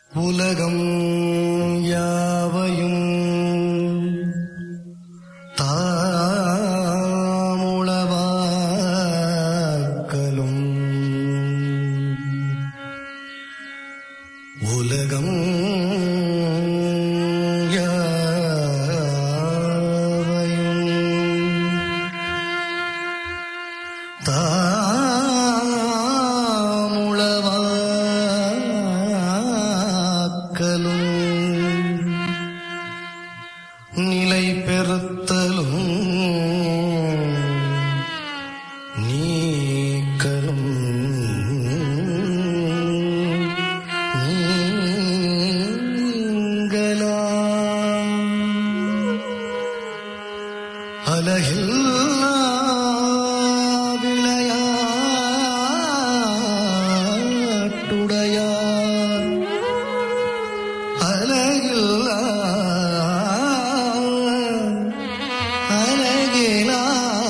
உலகம் யாவையும் தாமுளவாக்கலும் உலகம் யாவையும் தாமுளவாக்கலும் நிலை பெறுத்தலும் நீக்கலும் நீங்களாம் அலகில்லா விளையாட்டுடையார் அலகில்லா அலகிலா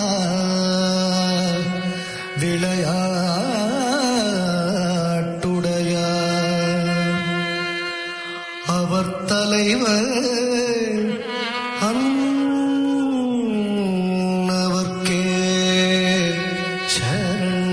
விளையாட்டுடையார் அவர் தலைவர் அன்னவர்க்கே சரண்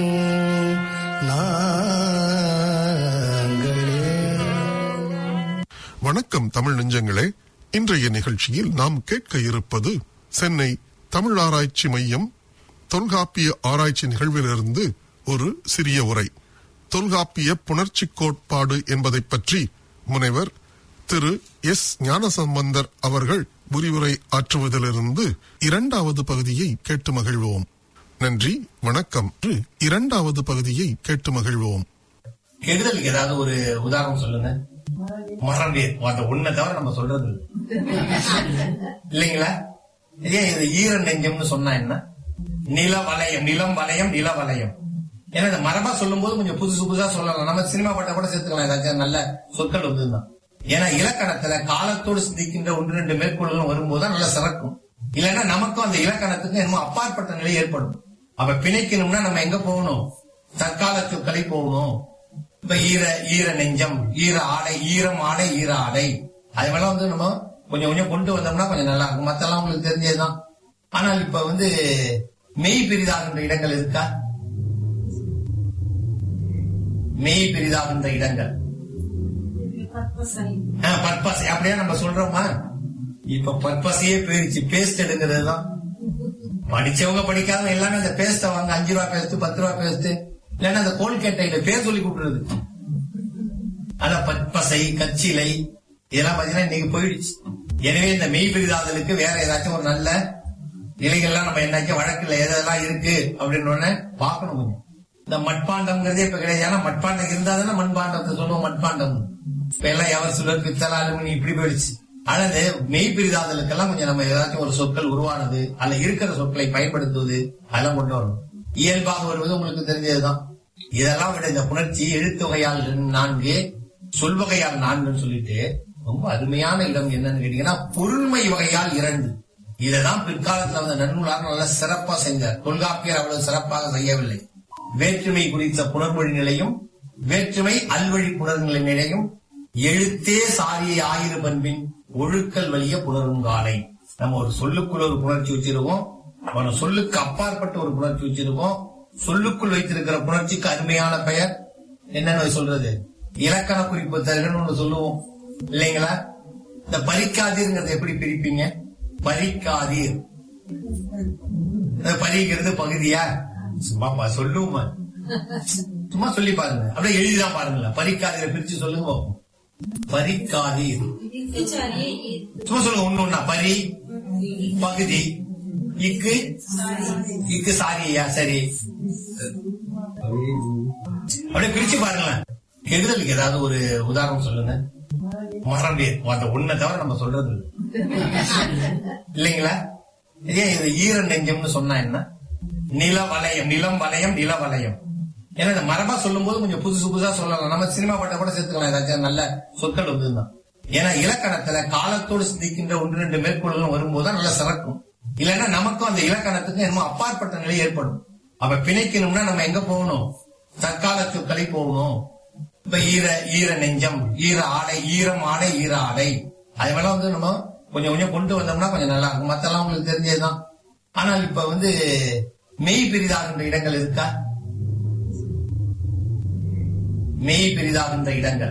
நாங்களே வணக்கம் தமிழ் நெஞ்சங்களே இன்றைய நிகழ்ச்சியில் நாம் கேட்க இருப்பது சென்னை தமிழ் ஆராய்ச்சி மையம் தொல்காப்பிய ஆராய்ச்சி நிகழ்விலிருந்து ஒரு சிறிய உரை தொல்காப்பிய புணர்ச்சி கோட்பாடு என்பதை பற்றி முனைவர் திரு எஸ் ஞானசம்பந்தர் அவர்கள் விரிவுரை ஆற்றுவதிலிருந்து இரண்டாவது பகுதியை கேட்டு மகிழ்வோம் நன்றி வணக்கம் இரண்டாவது பகுதியை கேட்டு மகிழ்வோம் கெடுதலுக்கு ஏதாவது ஒரு உதாரணம் சொல்லுங்க மறந்தே அந்த ஒண்ணை தவிர நம்ம சொல்றது இல்ல. இல்லைங்களா ஏன் இது ஈர நெஞ்சம்னு சொன்னா என்ன நில வலயம் நிலம் வலயம் நில வலயம் ஏன்னா இந்த மரபா சொல்லும் போது கொஞ்சம் புதுசு புதுசா சொல்லலாம் நம்ம சினிமா பாட்டை கூட சேர்த்துக்கலாம் ஏதாச்சும் நல்ல சொற்கள் வந்துதான் ஏன்னா இலக்கணத்துல காலத்தோடு சிந்திக்கின்ற ஒன்று ரெண்டு மேற்கோள்களும் வரும்போது நல்ல சிறக்கும் இல்லைன்னா நமக்கும் அந்த இலக்கணத்துக்கும் என்னமோ அப்பாற்பட்ட நிலை ஏற்படும் அப்ப பிணைக்கணும்னா நம்ம எங்க போகணும் தற்காலத்து கலை போகணும் இப்ப ஈர ஈர நெஞ்சம் ஈர ஆடை ஈரம் ஆடை ஈர ஆடை அது மேல வந்து நம்ம கொஞ்சம் கொஞ்சம் கொண்டு வந்தோம்னா கொஞ்சம் நல்லா இருக்கும் மத்தெல்லாம் உங்களுக்கு தெரிஞ்சதுதான் ஆனால் இப்ப வந்து மெய் பெரிதாகின்ற இடங்கள் இருக்கா மெய் பெரிதாகின்ற இடங்கள் ஆ, பற்பசை அப்படியே நம்ம சொல்றோமா இப்ப பற்பசையே போயிருச்சு பேஸ்ட் எடுக்கிறது தான் படிச்சவங்க படிக்காதவங்க எல்லாமே அந்த பேஸ்ட வாங்க அஞ்சு ரூபா பேஸ்ட் பத்து ரூபா பேஸ்ட் இல்லன்னா அந்த கோல்கேட்டையில பேர் சொல்லி கூப்பிடுறது அதான் பற்பசை கச்சிலை இதெல்லாம் பாத்தீங்கன்னா இன்னைக்கு போயிடுச்சு எனவே இந்த மெய் பெரிதாதலுக்கு வேற ஏதாச்சும் ஒரு நல்ல இலைகள்லாம் நம்ம என்னைக்கும் வழக்குல எதெல்லாம் இருக்கு அப்படின்னு உடனே பார்க்கணும் கொஞ்சம் இந்த மட்பாண்டம்ங்கிறதே இப்ப கிடையாது ஏன்னா மட்பாண்டம் இருந்தா தானே மண்பாண்டத்தை சொல்லுவோம் மட்பாண்டம் இப்ப எல்லாம் எவர் சிலர் பித்தளை அலுமினி இப்படி போயிடுச்சு ஆனா இந்த மெய் பிரிதாதலுக்கெல்லாம் கொஞ்சம் நம்ம ஏதாச்சும் ஒரு சொற்கள் உருவானது அல்ல இருக்கிற சொற்களை பயன்படுத்துவது அதெல்லாம் கொண்டு வரணும் இயல்பாக வருவது உங்களுக்கு தெரிஞ்சதுதான் இதெல்லாம் விட இந்த புணர்ச்சி எழுத்தொகையால் நான்கு சொல்வகையால் நான்குன்னு சொல்லிட்டு ரொம்ப அருமையான இடம் என்னன்னு கேட்டீங்கன்னா பொருண்மை வகையால் இரண்டு இதெல்லாம் பிற்காலத்துல வந்த நன்னூலார் நல்லா சிறப்பா செஞ்சார் தொல்காப்பியர் அவ்வளவு சிறப்பாக செய்யவில்லை வேற்றுமை குறித்த புணர்மொழி நிலையும் வேற்றுமை அல்வழி புணர்நிலை நிலையும் எழுத்தே சாரியை ஆயிரு பண்பின் ஒழுக்கல் வழிய புணருங்காலை நம்ம ஒரு சொல்லுக்குள்ள ஒரு புணர்ச்சி வச்சிருக்கோம் ஒரு சொல்லுக்கு அப்பாற்பட்ட ஒரு புணர்ச்சி வச்சிருக்கோம் சொல்லுக்குள் வைத்திருக்கிற புணர்ச்சிக்கு அருமையான பெயர் என்னன்னு சொல்றது இலக்கண குறிப்பு தருகன்னு ஒண்ணு சொல்லுவோம் இல்லைங்களா இந்த பறிக்காதீர்ங்கிறத எப்படி பிரிப்பீங்க பறிக்காதீர் இந்த பறிக்கிறது பகுதியா சும்மா சொல்லுவோமா சும்மா சொல்லி பாருங்க அப்படியே எழுதிதான் பாருங்களேன் பறிக்காதீரை பிரிச்சு சொல்லுங்க பார்ப்போம். பறிக்காதீர் சும்மா சொல்லுங்க ஒண்ணு ஒண்ணா பரி பகுதி இக்கு இக்கு சாரியா சரி அப்படியே பிரிச்சு பாருங்களேன் கெடுதலுக்கு ஏதாவது ஒரு உதாரணம் சொல்லுங்க மறந்தே அந்த ஒண்ணை தவிர நம்ம சொல்றது இல்ல. இல்லைங்களா ஏன் இது ஈர நெஞ்சம்னு சொன்னா என்ன நில வலயம் நிலம் வலயம் நில வலயம் ஏன்னா இந்த மரபா சொல்லும் போது கொஞ்சம் புதுசு புதுசா சொல்லலாம் நம்ம சினிமா பாட்டை கூட சேர்த்துக்கலாம் ஏதாச்சும் நல்ல சொற்கள் வந்துதான் ஏன்னா இலக்கணத்துல காலத்தோடு சிந்திக்கின்ற ஒன்று ரெண்டு மேற்கோள்களும் வரும்போது நல்ல சிறக்கும் இல்லைன்னா நமக்கும் அந்த இலக்கணத்துக்கும் என்னமோ அப்பாற்பட்ட நிலை ஏற்படும் அப்ப பிணைக்கணும்னா நம்ம எங்க போகணும் தற்காலத்து கலை போகணும் இப்ப ஈர ஈர நெஞ்சம் ஈர ஆடை ஈரம் ஆடை ஈர ஆடை அது மேல வந்து நம்ம கொஞ்சம் கொஞ்சம் கொண்டு வந்தோம்னா கொஞ்சம் நல்லா இருக்கும் மத்தெல்லாம் உங்களுக்கு தெரிஞ்சதுதான் ஆனால் இப்ப வந்து மெய் பெரிதாகின்ற இடங்கள் இருக்கா மெய் பெரிதாகின்ற இடங்கள்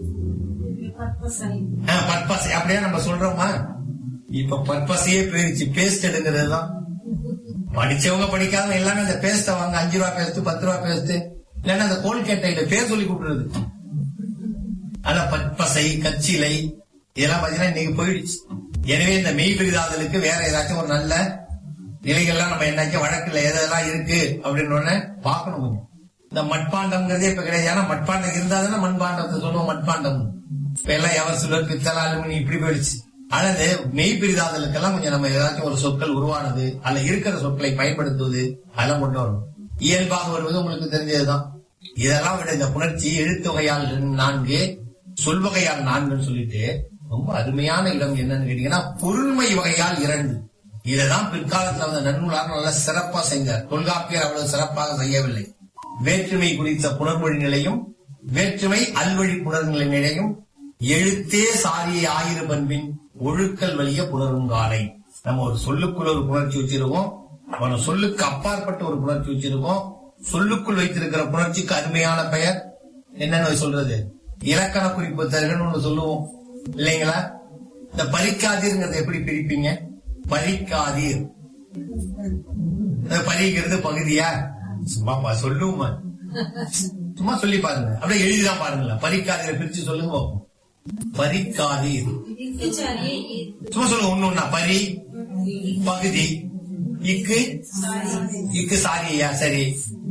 ஆ, பற்பசை அப்படியே நம்ம சொல்றோமா இப்ப பற்பசையே போயிருச்சு பேஸ்ட் எடுங்கிறது தான் படிச்சவங்க படிக்காதவங்க எல்லாமே அந்த பேஸ்ட வாங்க அஞ்சு ரூபா பேஸ்ட் பத்து ரூபா பேஸ்ட் இல்லன்னா அந்த கோல்கேட்டையில பேர் சொல்லி கூப்பிடுறது ஆனா பற்பசை கச்சிலை இதெல்லாம் பாத்தீங்கன்னா இன்னைக்கு போயிடுச்சு எனவே இந்த மெய் பெரிதாதலுக்கு வேற ஏதாச்சும் ஒரு நல்ல நிலைகள்லாம் நம்ம என்னாச்சும் வழக்குல எதெல்லாம் இருக்கு அப்படின்னு உடனே பார்க்கணும் கொஞ்சம் இந்த மட்பாண்டம்ங்கிறதே இப்ப கிடையாது ஏன்னா மட்பாண்டம் இருந்தா தானே மண்பாண்டத்தை சொல்லுவோம் மட்பாண்டம் இப்ப எல்லாம் எவர் சிலர் பித்தளை அலுமினி இப்படி போயிடுச்சு ஆனா இந்த மெய் பிரிதாதலுக்கெல்லாம் கொஞ்சம் நம்ம ஏதாச்சும் ஒரு சொற்கள் உருவானது அல்ல இருக்கிற சொற்களை பயன்படுத்துவது அதெல்லாம் கொண்டு வரணும் இயல்பாக வருவது உங்களுக்கு தெரிஞ்சதுதான் இதெல்லாம் விட இந்த புணர்ச்சி எழுத்து வகையால் நான்கு சொல்வகையால் நான்குன்னு சொல்லிட்டு ரொம்ப அருமையான இடம் என்னன்னு கேட்டீங்கன்னா பொருண்மை வகையால் இரண்டு இதைதான் பிற்காலத்துல வந்த நன்னூலார் நல்லா சிறப்பா செஞ்சார் தொல்காப்பியர் அவ்வளவு சிறப்பாக செய்யவில்லை வேற்றுமை குறித்த புணர்மொழி நிலையும் வேற்றுமை அல்வழி புணர்நிலை நிலையும் எழுத்தே சாரியை ஆயிர பண்பின் ஒழுக்கல் வழிய புணருங்காலை நம்ம ஒரு சொல்லுக்குள்ள ஒரு புணர்ச்சி வச்சிருக்கோம் ஒரு சொல்லுக்கு அப்பாற்பட்ட ஒரு புணர்ச்சி வச்சிருக்கோம் சொல்லுக்குள் வைத்திருக்கிற புணர்ச்சிக்கு அருமையான பெயர் என்னன்னு சொல்றது இலக்கண குறிப்பு தருகன்னு ஒண்ணு சொல்லுவோம் இல்லைங்களா இந்த பறிக்காதீர்ங்கிறத எப்படி பிரிப்பீங்க பறிக்காதீர் இந்த பறிக்கிறது பகுதியா சும்மா பா- சொல்லுவோமா சும்மா சொல்லி பாருங்க அப்படியே எழுதிதான் பாருங்களேன் பறிக்காதீரை பிரிச்சு சொல்லுங்க பார்ப்போம். பறிக்காதீர் சும்மா சொல்லுங்க ஒண்ணு ஒண்ணா பரி பகுதி இக்கு இக்கு சாரியா சரி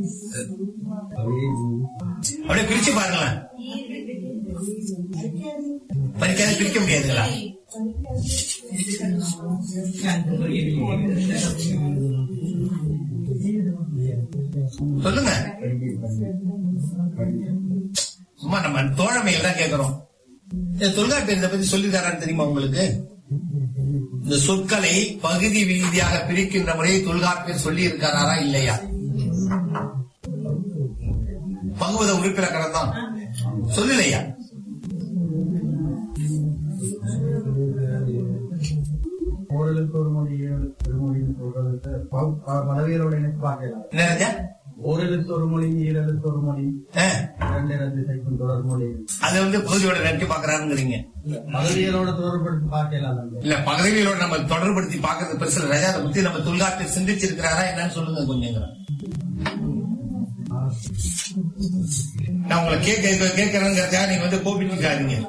அப்படியே பிரிச்சு பாருங்களேன் பறிக்காத பிரிக்க முடியாதுங்களா சொல்லுங்க சும்மா நம்ம தோழமையில் தான் கேட்கிறோம் இந்த தொல்காப்பியர் இதை பத்தி சொல்லிருக்காரான்னு தெரியுமா உங்களுக்கு இந்த சொற்களை பகுதி ரீதியாக பிரிக்கின்ற முறையை தொல்காப்பியர் சொல்லி இருக்காரா இல்லையா பகுவத உறுப்பிலக்கணம் தான் சொல்லலையா ஓரளவுக்கு ஒரு மொழி ஏழு ஒரு மொழின்னு சொல்றது ப- ப- பதவிகளோட இணைப்பு பார்க்கலாம் என்ன ராஜா? ஒரு எழுத்து ஒரு மொழி ஏழு எழுத்து ஒரு மொழி ஆ, இரண்டு எழுத்து சைக்கும் தொடர் மொழி அது வந்து பகுதியோட நட்டு பாக்குறாருங்கிறீங்க பதவிகளோட தொடர்படுத்தி பார்க்கலாம் நம்ம இல்ல பகுதிகளோட நம்ம தொடர்படுத்தி பாக்குறது பெருசு இல்ல. ராஜா அதை பத்தி நம்ம தொல்காப்பியர் சிந்திச்சிருக்கிறாரா என்னன்னு சொல்லுங்க கொஞ்சம் நான் உங்களை கேட்க கேட்கறேங்கிறதுக்காக நீங்க வந்து கோபிச்சுக்காதீங்க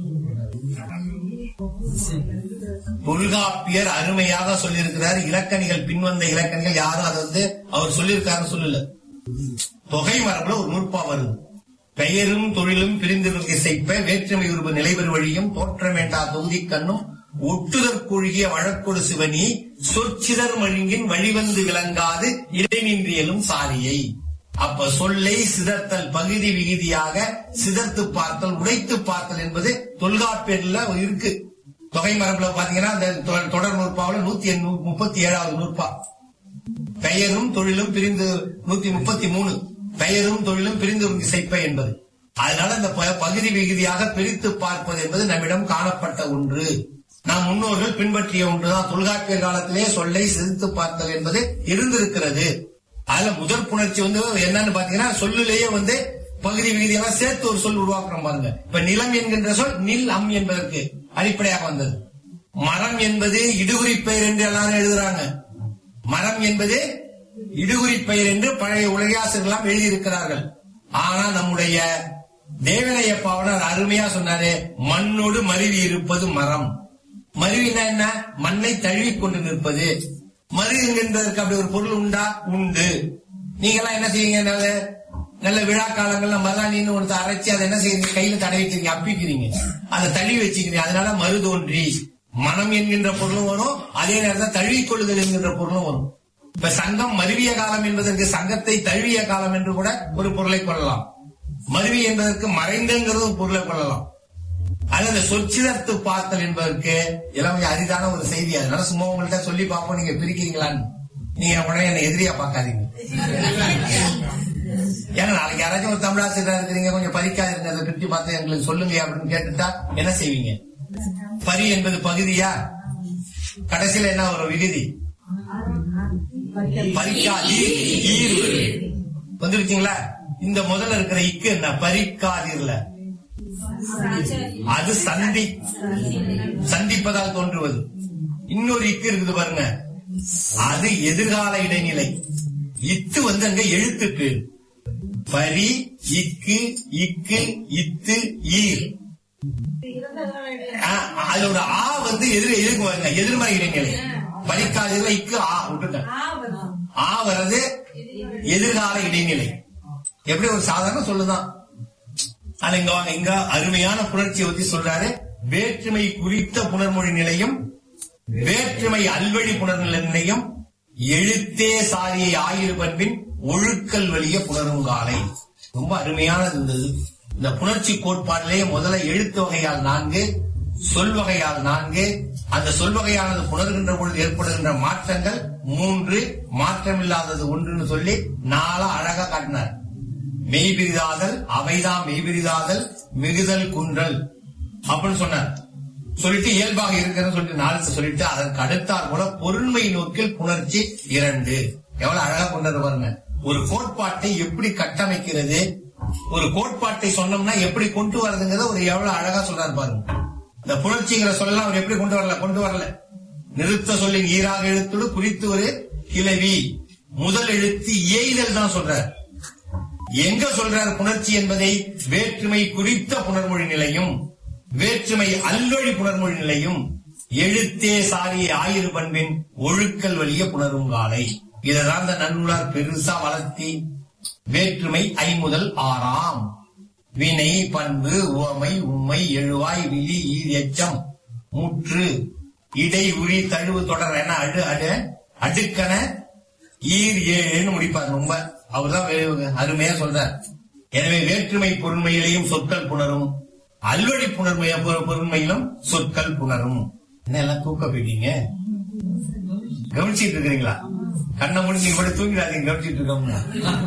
தொல்காப்பியர் அருமையாக சொல்லியிருக்கிறார் இலக்கணிகள் பின்வந்த இலக்கணிகள் யாரும் அதை வந்து அவர் சொல்லியிருக்காருன்னு சொல்லல தொகை மரபுல ஒரு நூற்பா வருது பெயரும் தொழிலும் பிரிந்திருக்க இசைப்ப வேற்றுமை உருவு நிலைபெறு வழியும் தோற்றம் வேண்டா தொகுதி கண்ணும் ஒட்டுதற்கொழுகிய வழக்கொடு சிவனி சொற்சிதர் மழுங்கின் வழிவந்து விளங்காது இடைநின்றியலும் சாரியை அப்ப சொல்லை சிதறத்தல் பகுதி விகுதியாக சிதர்த்து பார்த்தல் உடைத்து பார்த்தல் என்பது தொல்காப்பியர்ல இருக்கு தொகை மரபுல பாத்தீங்கன்னா அந்த தொ- தொடர் நூற்பாவுல நூத்தி எண்ணூ- முப்பத்தி ஏழாவது நூற்பா பெயரும் தொழிலும் பிரிந்து நூத்தி முப்பத்தி மூணு பெயரும் தொழிலும் பிரிந்து இசைப்ப என்பது அதனால இந்த ப- பகுதி விகுதியாக பிரித்து பார்ப்பது என்பது நம்மிடம் காணப்பட்ட ஒன்று நம் முன்னோர்கள் பின்பற்றிய ஒன்றுதான் தொல்காப்பியர் காலத்திலே சொல்லை சிரித்து பார்த்தல் என்பது இருந்திருக்கிறது அதுல முதல் புணர்ச்சி வந்து என்னன்னு பாத்தீங்கன்னா சொல்லிலேயே வந்து பகுதி விகுதியெல்லாம் சேர்த்து ஒரு சொல் உருவாக்குறோம் பாருங்க இப்ப நிலம் என்கின்ற சொல் நில் அம் என்பதற்கு அடிப்படையாக வந்தது மரம் என்பது இடுகுறி பெயர் என்று எல்லாரும் எழுதுறாங்க மரம் என்பது இடுகுறி பெயர் என்று பழைய உலகாசர்கள் எல்லாம் எழுதியிருக்கிறார்கள் ஆனால் நம்முடைய தேவனைய பாவனர் அருமையா சொன்னாரு மண்ணோடு மருவி இருப்பது மரம் மருவினா என்ன மண்ணை தழுவி கொண்டு நிற்பது மருவி என்பதற்கு அப்படி ஒரு பொருள் உண்டா உண்டு நீங்க எல்லாம் என்ன செய்வீங்க நல்ல நல்ல விழா காலங்கள்ல மருதாணின்னு ஒருத்த அரைச்சி அதை என்ன செய்யுங்க கையில தடவிக்கிறீங்க அப்பிக்கிறீங்க அதை தள்ளி வச்சுக்கிறீங்க அதனால மறு தோன்றி மனம் என்கின்ற பொருளும் வரும் அதே நேரத்தில் தழுவிக் கொள்ளுதல் என்கின்ற பொருளும் வரும் இப்ப சங்கம் மருவிய காலம் என்பதற்கு சங்கத்தை தழுவிய காலம் என்று கூட ஒரு பொருளை கொள்ளலாம் மருவி என்பதற்கு மறைந்துங்கிறது ஒரு பொருளை கொள்ளலாம் அல்லது சொற்சிதர்த்து பார்த்தல் என்பதற்கு இளமை அரிதான ஒரு செய்தி அதனால சும்மா உங்கள்ட்ட சொல்லி பார்ப்போம் நீங்க பிரிக்கிறீங்களான்னு நீங்க உடனே என்ன எதிரியா பார்க்காதீங்க ஏன்னா நாளைக்கு யாராச்சும் ஒரு தமிழாசிரியரா இருக்கிறீங்க கொஞ்சம் பறிக்காது இருங்க அதை பிரிச்சு பார்த்து எங்களுக்கு சொல்லுங்க அப்படின்னு கேட்டுட்டா என்ன செய்வீங்க பரி என்பது பகுதியா கடைசியில என்ன ஒரு விகுதி பறிக்காதீர் ஈர் வரும். வந்துருச்சுங்களா இந்த முதல்ல இருக்கிற இக்கு என்ன பறிக்காதீர்ல அது சந்தி சந்திப்பதால் தோன்றுவது இன்னொரு இக்கு இருக்குது பாருங்க அது எதிர்கால இடைநிலை இத்து வந்து அங்க எழுத்துக்கு பரி இக்கு இக்கு இத்து ஈர் ஆ, அதோட ஆ வந்து எதிர் எதிர்க்கு பாருங்க எதிர்மறை இடைநிலை பறிக்காதீர்ல இக்கு ஆ விட்டுட்டேன் ஆ வர்றது எதிர்கால இடைநிலை எப்படி ஒரு சாதாரண சொல்லுதான் ஆனா இங்க வாங்க இங்க அருமையான புணர்ச்சியை பத்தி சொல்றாரு வேற்றுமை குறித்த புணர்மொழி நிலையம் வேற்றுமை அல்வழி புணர்நிலை நிலையம் எழுத்தே சாரியை ஆயிரு பண்பின் ஒழுக்கல் வழிய புணருங்காலை ரொம்ப அருமையானது இருந்தது இந்த புணர்ச்சி கோட்பாட்டிலேயே முதல்ல எழுத்து வகையால் நான்கு சொல் வகையால் நான்கு அந்த சொல் வகையானது புணர்கின்ற பொழுது ஏற்படுகின்ற மாற்றங்கள் மூன்று மாற்றமில்லாதது ஒன்றுன்னு சொல்லி நாளா அழகா காட்டினார் மெய்பிரிதாதல் அவைதான் மெய்பிரிதாதல் மிகுதல் குன்றல் அப்படின்னு சொன்னார் சொல்லிட்டு இயல்பாக இருக்கிறது சொல்லிட்டு நாலு சொல்லிட்டு அதற்கு அடுத்தார் போல பொருண்மை நோக்கில் புணர்ச்சி இரண்டு எவ்வளவு அழகா கொண்டது பாருங்க ஒரு கோட்பாட்டை எப்படி கட்டமைக்கிறது ஒரு கோட்பாட்டை சொன்னோம்னா எப்படி கொண்டு வரதுங்கிறத ஒரு எவ்வளவு அழகா சொல்றாரு பாருங்க இந்த புணர்ச்சிங்கிற சொல்லலாம் அவர் எப்படி கொண்டு வரல கொண்டு வரல நிறுத்த சொல்லின் ஈராக எழுத்தோடு குறித்து ஒரு கிளவி முதல் எழுத்து எய்தல் தான் சொல்றார் எங்க சொல்றார் புணர்ச்சி என்பதை வேற்றுமை குறித்த புணர்மொழி நிலையும் வேற்றுமை அல்வழி புணர்மொழி நிலையும் எழுத்தே சாரியை ஆயிரு பண்பின் ஒழுக்கல் வழிய புணருங்காலை இததான் இந்த நன்னூலார் பெருசா வளர்த்தி வேற்றுமை ஐமுதல் ஆறாம் வினை பண்பு உவமை உண்மை எழுவாய் விழி ஈர் எச்சம் முற்று இடை உரி தழுவு தொடர் என அடு அடு அடுக்கன ஈர் ஏழுன்னு முடிப்பார் ரொம்ப அவர்தான் வே- அருமையா சொல்றார் எனவே வேற்றுமை பொருண்மையிலையும் சொற்கள் புணரும் அல்வழி புணர்மைய பொ- பொருண்மையிலும் சொற்கள் புணரும் என்ன எல்லாம் தூக்க போயிட்டீங்க கவனிச்சிட்டு இருக்கிறீங்களா கண்ணை மூடி நீங்க கூட தூங்கிடாதீங்க கவனிச்சிட்டு இருக்கோம்னா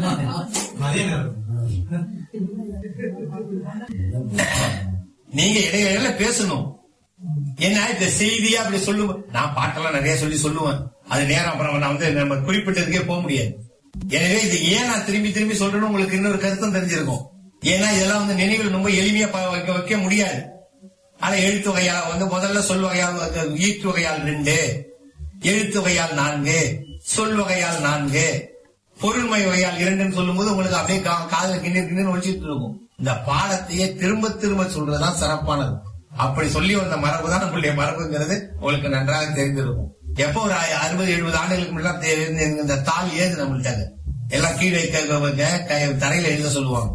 நீங்க இடையில இடையில பேசணும் என்ன இந்த செய்தியா அப்படி சொல்லுவேன் நான் பாட்டெல்லாம் நிறைய சொல்லி சொல்லுவேன் அது நேரம் அப்புறம் நான் வந்து நம்ம குறிப்பிட்டதுக்கே போக முடியாது எனவே இது ஏன் நான் திரும்பி திரும்பி சொல்றேன்னு உங்களுக்கு இன்னொரு கருத்தும் தெரிஞ்சிருக்கும் ஏன்னா இதெல்லாம் வந்து நினைவில் ரொம்ப எளிமையா ப- வைக்க வைக்க முடியாது ஆனா எழுத்து வகையால் வந்து முதல்ல சொல் வகையால் வந்து ஈற்று வகையால் ரெண்டு எழுத்து வகையால் நான்கு சொல் வகையால் நான்கு பொருள்மை வகையால் இரண்டுன்னு சொல்லும்போது உங்களுக்கு அப்படியே கா- காதுல கிண்ணீர் கிண்ணீர் ஒழிச்சிட்டு இருக்கும் இந்த பாடத்தையே திரும்ப திரும்ப சொல்றதுதான் சிறப்பானது அப்படி சொல்லி வந்த மரபு தான் நம்மளுடைய மரபுங்கிறது உங்களுக்கு நன்றாக தெரிந்திருக்கும் எப்போ ஒரு அ- அறுபது எழுபது ஆண்டுகளுக்கு முன்னாடி தே- இந்த- இந்த தாள் ஏது நம்மள்ட்ட எல்லாம் கீழே க- க- க- தரையில எழுத சொல்லுவாங்க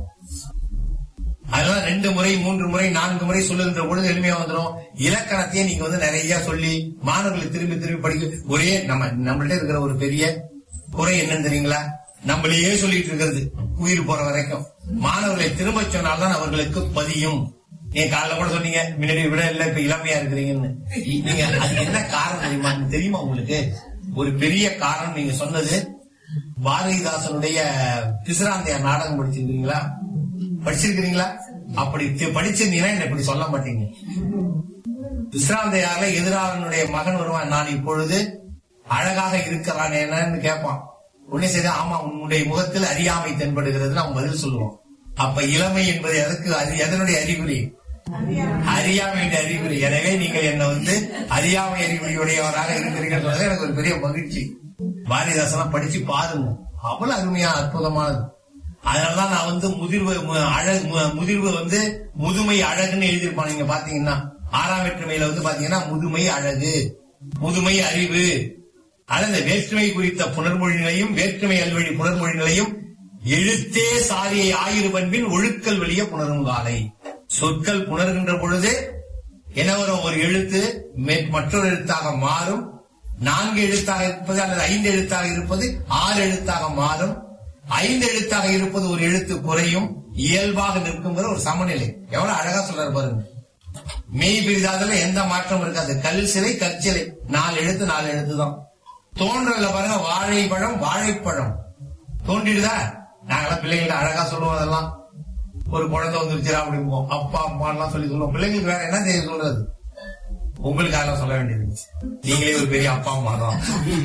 அதெல்லாம் ரெண்டு முறை மூன்று முறை நான்கு முறை சொல்லுகின்ற பொழுது எளிமையா வந்துடும் இலக்கணத்தையே நீங்க வந்து நிறைய சொல்லி மாணவர்களுக்கு திரும்பி திரும்பி படிக்க ஒரே நம்ம நம்மள்ட்ட இருக்கிற ஒரு பெரிய குறை என்னன்னு தெரியுங்களா நம்மளையே சொல்லிட்டு இருக்கிறது உயிர் போற வரைக்கும் மாணவர்களை திரும்ப சொன்னால்தான் அவர்களுக்கு பதியும் நீங்க காலைல கூட சொன்னீங்க முன்னாடி விட இல்ல இப்ப இளமையா இருக்கிறீங்கன்னு நீங்க அதுக்கு என்ன காரணம் தெரியுமா தெரியுமா உங்களுக்கு ஒரு பெரிய காரணம் நீங்க சொன்னது பாரதிதாசனுடைய பிசிராந்தையார் நாடகம் படிச்சிருக்கீங்களா படிச்சிருக்கிறீங்களா அப்படி தி- படிச்சிருந்தீங்கன்னா என்ன இப்படி சொல்ல மாட்டீங்க விஸ்ராந்தையார்ல எதிராளனுடைய மகன் வருவான் நான் இப்பொழுது அழகாக இருக்கிறான் என்னன்னு கேட்பான் உடனே சரி ஆமா உன்னுடைய முகத்தில் அறியாமை தென்படுகிறது அவன் பதில் சொல்லுவான் அப்ப இளமை என்பது எதற்கு அறி- எதனுடைய அறிகுறி அறியாமையின் அறிகுறி எனவே நீங்கள் என்ன வந்து அறியாமை அறிகுறியுடையவராக இருக்கிறீர்கள் என்பது எனக்கு ஒரு பெரிய மகிழ்ச்சி பாரதிதாசன் படிச்சு பாருங்க அவ்வளவு அருமையா அற்புதமானது அதனாலதான் நான் வந்து முதிர்வு மு- அழகு மு- முதிர்வு வந்து முதுமை அழகுன்னு எழுதியிருப்பான் நீங்க பாத்தீங்கன்னா ஆறாம் வேற்றுமையில வந்து பாத்தீங்கன்னா முதுமை அழகு முதுமை அறிவு ஆனா இந்த வேற்றுமை குறித்த புனர்மொழி நிலையும் வேற்றுமை அல்வழி புனர்மொழி நிலையும் எழுத்தே சாரியை ஆயிரு பண்பின் ஒழுக்கல் வழிய புணரும் காலை சொற்கள் புணர்கின்ற பொழுது என்ன வரும் ஒரு எழுத்து மே- மற்றொரு எழுத்தாக மாறும் நான்கு எழுத்தாக இருப்பது அல்லது ஐந்து எழுத்தாக இருப்பது ஆறு எழுத்தாக மாறும் ஐந்து எழுத்தாக இருப்பது ஒரு எழுத்து குறையும் இயல்பாக நிற்குங்கிற ஒரு சமநிலை எவ்வளவு அழகா சொல்றாரு பாருங்க மெய் பிரிதாதுல எந்த மாற்றமும் இருக்காது கல் சிலை கற்சிலை நாலு எழுத்து நாலு எழுத்து தான் தோன்றல பாருங்க வாழைப்பழம் வாழைப்பழம் தோன்றிடுதா நாங்களாம் பிள்ளைங்கள்ட்ட அழகா சொல்லுவோம் அதெல்லாம் ஒரு குழந்தை வந்துருச்சுரா அப்படிம்போம் அப்பா அம்மா எல்லாம் சொல்லி சொல்லுவோம் பிள்ளைங்களுக்கு வேற என்ன செய்ய சொல்றது உங்களுக்கு அதெல்லாம் சொல்ல வேண்டியது நீங்களே ஒரு பெரிய அப்பா அம்மா தான்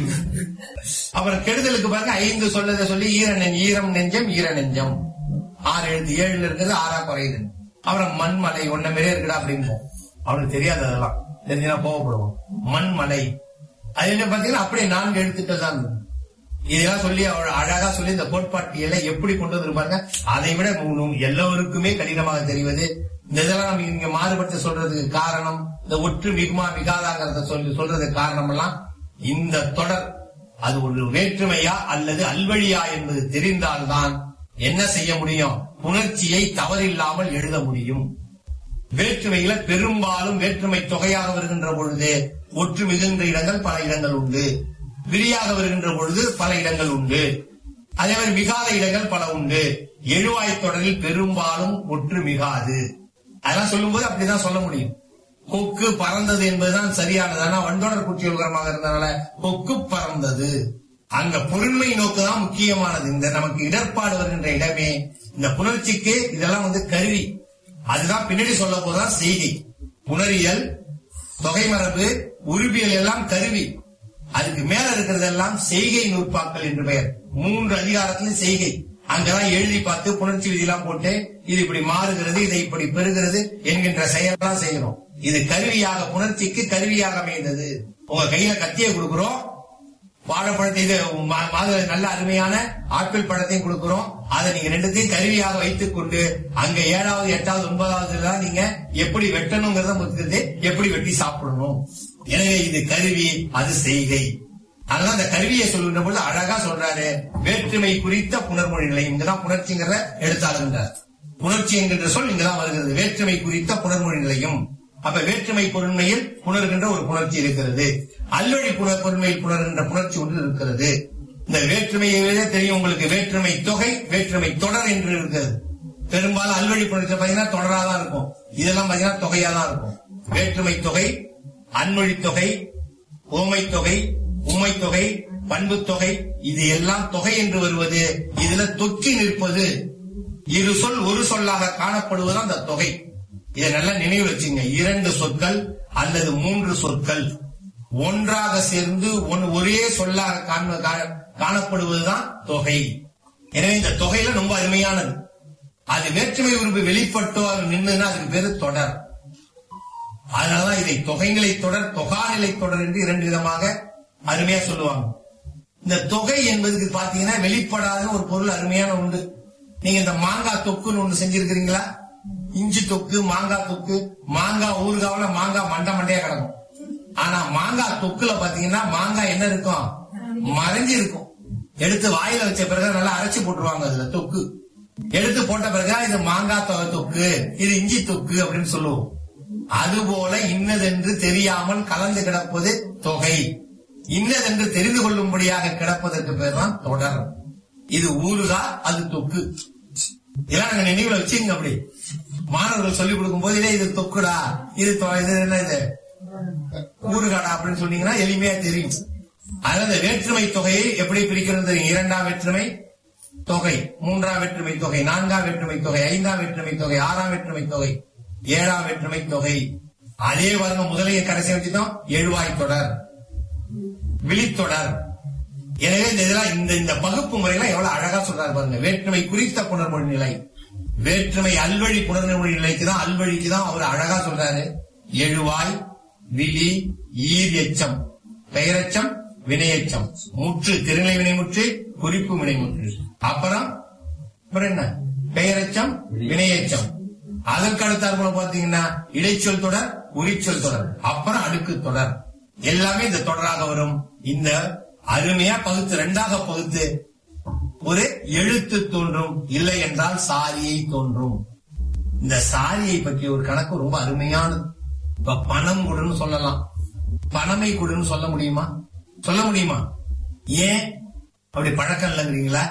அப்புறம் கெடுதலுக்கு பாருங்க ஐந்து சொல்லதை சொல்லி ஈர நெஞ்சம் ஈரம் நெஞ்சம் ஈர நெஞ்சம் ஆறு எழுத்து ஏழுல இருக்கிறது ஆறா குறையுது அப்புறம் மண்மலை ஒன்ன மாரியே இருக்குடா அப்படிம்போம் அவனுக்கு தெரியாது அதெல்லாம் தெரிஞ்சுனா கோவப்படுவோம் மண்மலை அது என்ன பாத்தீங்கன்னா அப்படியே நான்கு எழுத்துக்கள் தான் இருந்தது. இதெல்லாம் சொல்லி அவர் அழகா சொல்லி இந்த கோட்பாட்டியலை எப்படி கொண்டு வந்திருப்பாங்க அதை விட உ- எல்லோருக்குமே கடினமாக தெரிவது இந்த இதெல்லாம் நம்ம இங்க மாறுபட்டு சொல்றதுக்கு காரணம் இந்த ஒற்று மிகுமா மிகாதாங்கிறத சொல்லி சொல்றதுக்கு காரணம் எல்லாம் இந்த தொடர் அது ஒரு வேற்றுமையா அல்லது அல்வழியா என்பது தெரிந்தால்தான் என்ன செய்ய முடியும் புணர்ச்சியை தவறில்லாமல் எழுத முடியும் வேற்றுமையில பெரும்பாலும் வேற்றுமை தொகையாக வருகின்ற பொழுது ஒற்று மிகுந்த இடங்கள் பல இடங்கள் உண்டு விரியாக வருகின்ற பொழுது பல இடங்கள் உண்டு அதே மாதிரி மிகாத இடங்கள் பல உண்டு எழுவாய் தொடரில் பெரும்பாலும் ஒற்று மிகாது அதெல்லாம் சொல்லும்போது அப்படிதான் சொல்ல முடியும் கொக்கு பறந்தது என்பதுதான் சரியானது ஆனா வண்டோடர் குற்றியுலகமாக இருந்தனால கொக்கு பறந்தது அங்க பொருண்மை நோக்கு தான் முக்கியமானது இந்த நமக்கு இடர்பாடு வருகின்ற இடமே இந்த புணர்ச்சிக்கு இதெல்லாம் வந்து கருவி அதுதான் பின்னாடி சொல்ல போதான் செய்கை புணரியல் தொகை மரபு உருபியல் எல்லாம் கருவி அதுக்கு மேல இருக்கிறதெல்லாம் செய்கை நூற்பாக்கள் என்று பெயர் மூன்று அதிகாரத்திலும் செய்கை அங்கெல்லாம் எழுதி பார்த்து புணர்ச்சி விதியெல்லாம் போட்டு இது இப்படி மாறுகிறது இதை இப்படி பெறுகிறது என்கின்ற செயலெல்லாம் செய்யணும் இது கருவியாக புணர்ச்சிக்கு கருவியாக அமைந்தது உங்க கையில கத்தியை கொடுக்கிறோம் வாழைப்பழத்தை இது மா- மாது- நல்ல அருமையான ஆப்பிள் பழத்தையும் கொடுக்கிறோம் அதை நீங்க ரெண்டுத்தையும் கருவியாக வைத்துக் கொண்டு அங்க ஏழாவது எட்டாவது ஒன்பதாவது தான் நீங்க எப்படி வெட்டணுங்கிறத முத்துக்கிறது எப்படி வெட்டி சாப்பிடணும் எனவே இது கருவி அது செய்கை அதனால அந்த கருவியை சொல்லுகின்ற பொழுது அழகா சொல்றாரு வேற்றுமை குறித்த புணர்மொழி நிலை இங்கதான் புணர்ச்சிங்கிற எடுத்தாளுகின்றார் புணர்ச்சி என்கின்ற சொல் இங்கதான் வருகிறது வேற்றுமை குறித்த புணர்மொழி நிலையும் அப்ப வேற்றுமை பொருண்மையில் புணர்கின்ற ஒரு புணர்ச்சி இருக்கிறது அல்லொழி புணர் பொருண்மையில் புணர்கின்ற புணர்ச்சி ஒன்று இருக்கிறது இந்த வேற்றுமையை விட தெரியும் உங்களுக்கு வேற்றுமை தொகை வேற்றுமை தொடர் என்று இருக்கிறது பெரும்பாலும் அல்வழி புணர்ச்சி பாத்தீங்கன்னா தொடரா தான் இருக்கும் இதெல்லாம் பாத்தீங்கன்னா தொகையா தான் இருக்கும் வேற்றுமை தொகை அன்மொழி தொகை ஓமை தொகை உம்மை தொகை பண்பு தொகை இது எல்லாம் தொகை என்று வருவது இதுல தொற்றி நிற்பது இரு சொல் ஒரு சொல்லாக காணப்படுவதுதான் அந்த தொகை இதை நல்லா நினைவு வச்சுங்க இரண்டு சொற்கள் அல்லது மூன்று சொற்கள் ஒன்றாக சேர்ந்து ஒன்- ஒரே சொல்லாக காண- கா- காணப்படுவதுதான் தொகை எனவே இந்த தொகையில ரொம்ப அருமையானது அது வேற்றுமை உறுப்பு வெளிப்பட்டோ அது நின்னுன்னா அதுக்கு பேரு தொடர் அதனாலதான் இதை தொகைநிலை தொடர் தொகாநிலை தொடர் என்று இரண்டு விதமாக அருமையா சொல்லுவாங்க இந்த தொகை என்பதுக்கு பாத்தீங்கன்னா வெளிப்படாத ஒரு பொருள் அருமையான உண்டு நீங்க இந்த மாங்காய் தொக்குன்னு ஒண்ணு செஞ்சிருக்கிறீங்களா இஞ்சி தொக்கு மாங்காய் தொக்கு மாங்காய் ஊறுகாவுல மாங்காய் மண்டை மண்டையா கிடக்கும் ஆனா மாங்காய் தொக்குல பாத்தீங்கன்னா மாங்காய் என்ன இருக்கும் மறைஞ்சு இருக்கும் எடுத்து வாயில வச்ச பிறகு நல்லா அரைச்சு போட்டுருவாங்க அதுல தொக்கு எடுத்து போட்ட பிறகு இது மாங்காய் தொ- தொக்கு இது இஞ்சி தொக்கு அப்படின்னு சொல்லுவோம் அதுபோல இன்னதென்று தெரியாமல் கலந்து கிடப்பது தொகை இன்னதென்று தெரிந்து கொள்ளும்படியாக கிடப்பதற்கு பேர் தான் தொடர் இது ஊறுகா அது தொக்கு இதெல்லாம் நாங்க நினைவுல வச்சுங்க அப்படி மாணவர்கள் சொல்லிக் கொடுக்கும் போது "டேய், இது தொக்குடா இது தொ- இது என்ன இது ஊறுகாடா அப்படின்னு சொன்னீங்கன்னா எளிமையா தெரியும் அதனால இந்த வேற்றுமை தொகையை எப்படி பிரிக்கிறது தெரியும் இரண்டாம் வேற்றுமை தொகை மூன்றாம் வேற்றுமை தொகை நான்காம் வேற்றுமை தொகை ஐந்தாம் வேற்றுமை தொகை ஆறாம் வேற்றுமை தொகை ஏழாம் வேற்றுமை தொகை அதே வருங்க முதலையை கடைசி வச்சுட்டோம் எழுவாய் தொடர் விழித்தொடர் எனவே இந்த இதெல்லாம் இந்த இந்த பகுப்பு முறையெல்லாம் எவ்வளவு அழகா சொல்றாரு பாருங்க வேற்றுமை குறித்த புணர்மொழி நிலை வேற்றுமை அல்வழி புணர்மொழி நிலைக்கு தான் அல்வழிக்கு தான் அவர் அழகா சொல்றாரு எழுவாய் விழி ஈர் எச்சம் பெயரெச்சம் வினையெச்சம் முற்று திருநிலை வினைமுற்று குறிப்பு வினைமுற்று அப்புறம் அப்புறம் என்ன பெயரெச்சம் வினையெச்சம் அதற்கு அடுத்தாற்போல பாத்தீங்கன்னா இடைச்சொல் தொடர் உரிச்சொல் தொடர் அப்புறம் அடுக்கு தொடர் எல்லாமே இந்த தொடராக வரும் இந்த அருமையா பகுத்து ரெண்டாக பகுத்து ஒரு எழுத்து தோன்றும் இல்லை என்றால் சாரியை தோன்றும் இந்த சாரியை பற்றிய ஒரு கணக்கு ரொம்ப அருமையானது இப்ப பணம் கொடுன்னு சொல்லலாம் பணமை கொடுன்னு சொல்ல முடியுமா சொல்ல முடியுமா ஏன் அப்படி பழக்கம் இல்லைங்கிறீங்களா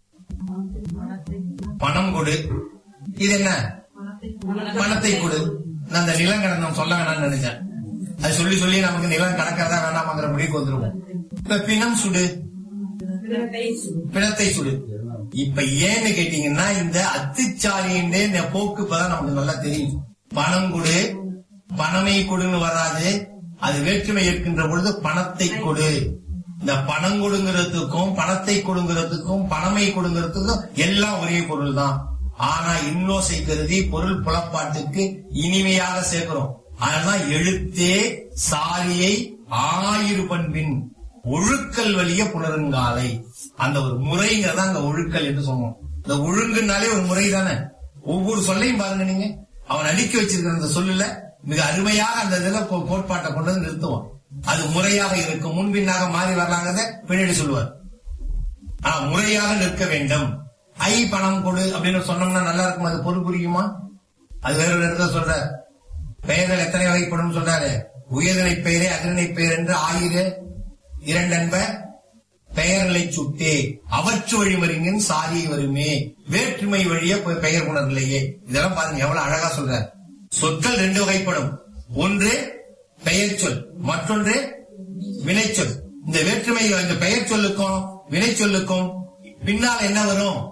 பணம் கொடு இது என்ன பணத்தை கொடு நான் அந்த நிலங்கடனம் சொல்ல வேணாம்னு நினைச்சேன் அது சொல்லி சொல்லி நமக்கு நிலம் கடக்கிறதா வேண்டாமாங்கிற முடிவுக்கு வந்துருவோம் இப்ப பிணம் சுடு பிணத்தை சுடு இப்ப ஏன்னு கேட்டீங்கன்னா இந்த அத்துச்சாரியின் இந்த போக்கு இப்பதான் நமக்கு நல்லா தெரியும் பணம் கொடு பணமை கொடுன்னு வராது அது வேற்றுமை இருக்கின்ற பொழுது பணத்தை கொடு இந்த பணம் கொடுங்கிறதுக்கும் பணத்தை கொடுங்கிறதுக்கும் பணமை கொடுங்கிறதுக்கும் எல்லாம் ஒரே பொருள் தான் ஆனா இன்னோசை கருதி பொருள் புலப்பாட்டுக்கு இனிமையாக சேர்க்கிறோம் அதனால எழுத்தே சாரியை ஆயிரு பண்பின் ஒழுக்கல் வழிய புணருங்காலை அந்த ஒரு முறைங்கிறத அந்த ஒழுக்கல் என்று சொல்லுவோம் இந்த ஒழுங்குனாலே ஒரு முறை தானே ஒவ்வொரு சொல்லையும் பாருங்க நீங்க அவன் அடுக்கி வச்சிருக்கிற அந்த சொல்லுல மிக அருமையாக அந்த இதுல கோ- கோட்பாட்டை கொண்டு வந்து நிறுத்துவான் அது முறையாக இருக்கும் முன்பின்னாக மாறி வரலாங்கிறத பின்னாடி சொல்லுவார் ஆ, முறையாக நிற்க வேண்டும் ஐ பணம் கொடு அப்படின்னு சொன்னோம்னா நல்லா இருக்கும் அது பொருள் புரியுமா அது வேற ஒரு இடத்துல சொல்ற பெயர்கள் எத்தனை வகைப்படும் சொல்றாரு உயர்நிலை பெயரே அகநிலை பெயர் என்று ஆயிர இரண்டென்ப பெயர்களை சுட்டே அவற்று வழிமறிங்கின் சாரியை வருமே வேற்றுமை வழிய பெ- பெயர் உணர்நிலையே இதெல்லாம் பாருங்க எவ்வளவு அழகா சொல்றார் சொற்கள் ரெண்டு வகைப்படும் ஒன்று பெயர் சொல் மற்றொன்று வினைச்சொல் இந்த வேற்றுமை இந்த பெயர் சொல்லுக்கும் வினை சொல்லுக்கும் பின்னால் என்ன வரும்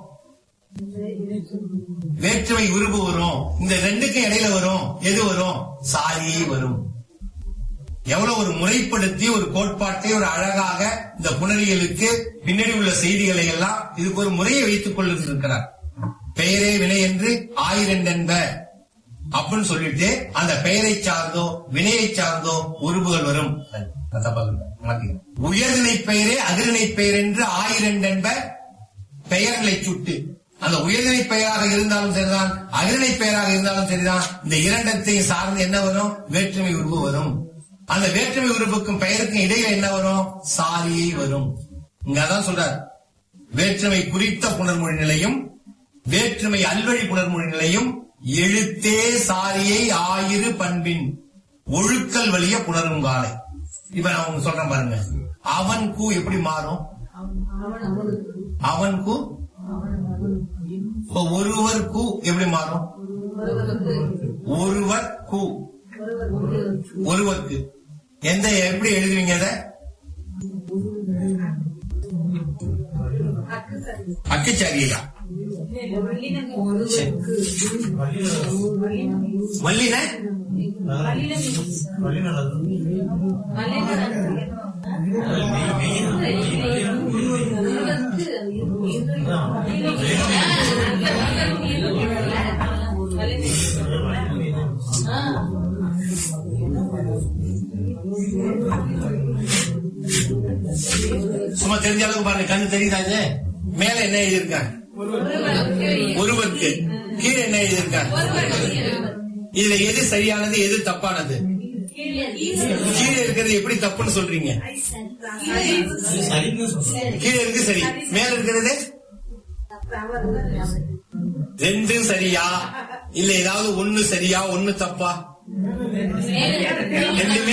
வேற்றுமை உருவு வரும் இந்த ரெண்டுக்கும் இடையில வரும் எது வரும் சாரியை வரும் எவ்வளவு ஒரு முறைப்படுத்தி ஒரு கோட்பாட்டை ஒரு அழகாக இந்த புணரியலுக்கு பின்னாடி உள்ள செய்திகளை எல்லாம் இதுக்கு ஒரு முறையை வைத்துக் கொண்டிருக்கிறார் பெயரே வினை என்று ஆயிரண்டென்ப அப்படின்னு சொல்லிட்டு அந்த பெயரை சார்ந்தோ வினையை சார்ந்தோ உருவுகள் வரும் நான் தப்பா சொல்றேன். மாத்திக்கிறேன். உயர்நிலை பெயரே அகிர்நிலை பெயர் என்று ஆயிரண்டென்ப பெயர்களை சுட்டு அந்த உயர்நிலை பெயராக இருந்தாலும் சரிதான் அகிர்நிலை பெயராக இருந்தாலும் சரிதான் இந்த இரண்டத்தையும் சார்ந்து என்ன வரும் வேற்றுமை உருவு வரும் அந்த வேற்றுமை உருவுக்கும் பெயருக்கும் இடையில என்ன வரும் சாரியை வரும் இங்க அதான் சொல்றார் வேற்றுமை குறித்த புணர்மொழி நிலையும் வேற்றுமை அல்வழி புணர்மொழி நிலையும் எழுத்தே சாரியை ஆயிரு பண்பின் ஒழுக்கல் வழிய புணரும் காலை இப்ப நான் உங்களுக்கு சொல்றேன் பாருங்க அவன் கூ எப்படி மாறும் அவன் கூ இப்ப ஒருவர் கூ எப்படி மாறும் ஒருவர் கூ ஒருவருக்கு எந்த எப்படி எழுதுவீங்க அத அக்குச்சாரியா வல்லின சும்மா தெரிஞ்ச அளவுக்கு பாருங்க கண்ணு தெரியுதா இது மேல என்ன எழுதியிருக்காங்க ஒருவருக்கு கீழே என்ன எழுதியிருக்காங்க இதுல எது சரியானது எது தப்பானது கீழே இருக்கிறது எப்படி தப்புன்னு சொல்றீங்க கீழே இருக்கு சரி மேல இருக்கிறது ரெண்டும் சரியா இல்ல ஏதாவது ஒண்ணு சரியா ஒண்ணு தப்பா ரெண்டுமே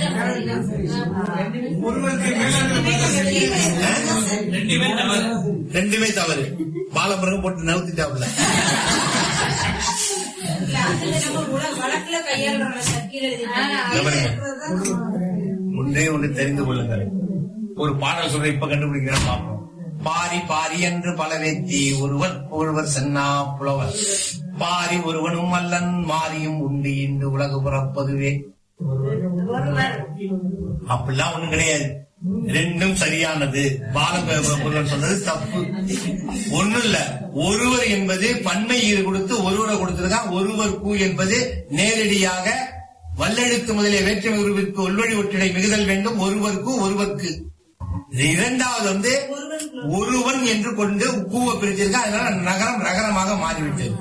ஆ? ரெண்டுமே தவறு பாலமுருகன் போட்டு நவுத்திட்டாப்ல வழக்குல கையாளுற சர்க்கிள் இந்த பாருங்க. ஒன்றே ஒன்று தெரிந்து கொள்ளுங்கள் ஒரு பாடல் சொல்ற இப்ப கண்டுபிடிக்கிறேன் பார்ப்போம் பாரி பாரி என்று பல வெத்தி ஒருவர் ஒருவர் சென்னா புலவர் பாரி ஒருவனும் அல்லன் மாரியும் உண்டு இன்று உலகு பிறப்பதுவே அப்படிலாம் ஒண்ணும் கிடையாது ரெண்டும் சரியானது பாலமுருகன் சொன்னது தப்பு ஒண்ணும் இல்ல ஒருவர் என்பது பன்மை ஈடு கொடுத்து ஒருவரை கொடுத்திருக்கான் ஒருவர் கூ என்பது நேரடியாக வல்லெழுத்து முதலிய வேற்றுமை உருவிற்கு உள்வழி ஒற்றிடை மிகுதல் வேண்டும் ஒருவருக்கு ஒருவருக்கு இது இரண்டாவது வந்து ஒருவன் என்று கொண்டு கூவை பிரிச்சிருக்க அதனால நகரம் நகரமாக மாறிவிட்டது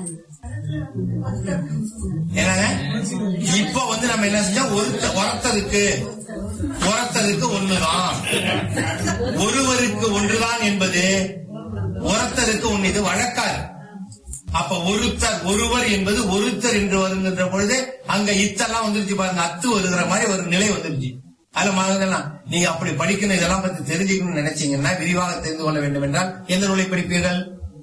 என்னங்க இப்ப வந்து நம்ம என்ன செஞ்சோம் ஒருத்த ஒருத்தருக்கு ஒருத்தருக்கு ஒண்ணுதான் ஒருவருக்கு ஒன்றுதான் என்பது ஒருத்தருக்கு ஒண்ணு இது வழக்காறு அப்ப ஒருத்தர் ஒருவர் என்பது ஒருத்தர் என்று வருகின்ற பொழுது அங்க இத்தெல்லாம் வந்துருச்சு பாருங்க அத்து வருகிற மாதிரி ஒரு நிலை வந்துருச்சு அதுல மாதிரிலாம் நீங்க அப்படி படிக்கணும் இதெல்லாம் பத்தி தெரிஞ்சுக்கணும்னு நினைச்சீங்கன்னா விரிவாக தெரிந்து கொள்ள வேண்டும் என்றால் எந்த நூலை படிப்பீர்கள்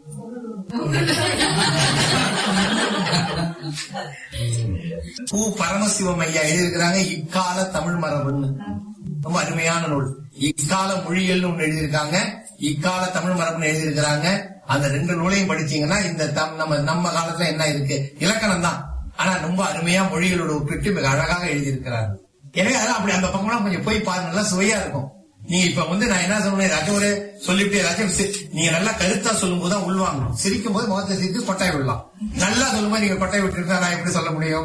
பூ பரமசிவம் ஐயா எழுதியிருக்கிறாங்க இக்கால தமிழ் மரபுன்னு ரொம்ப அருமையான நூல் இக்கால மொழியல்னு ஒண்ணு எழுதியிருக்காங்க இக்கால தமிழ் மரபுன்னு எழுதியிருக்கிறாங்க அந்த ரெண்டு நூலையும் படிச்சீங்கன்னா இந்த தம்- நம்ம நம்ம காலத்துல என்ன இருக்கு இலக்கணம் தான் ஆனா ரொம்ப அருமையா மொழிகளோட ஒப்பிட்டு மிக அழகாக எழுதியிருக்கிறார் எனவே அதெல்லாம் அப்படி அந்த பக்கம்லாம் கொஞ்சம் போய் பாருங்க நல்லா சுவையா இருக்கும் நீங்க இப்ப வந்து நான் என்ன சொல்லணும் ஏதாச்சும் ஒரு சொல்லிவிட்டு ஏதாச்சும் சி- நீங்க நல்லா கருத்தா சொல்லும் போது தான் உள்வாங்கணும் சிரிக்கும் போது முகத்தை சிரித்து கொட்டாய் விடலாம் நல்லா சொல்லும் போது நீங்க கொட்டாய் விட்டுருந்தா நான் எப்படி சொல்ல முடியும்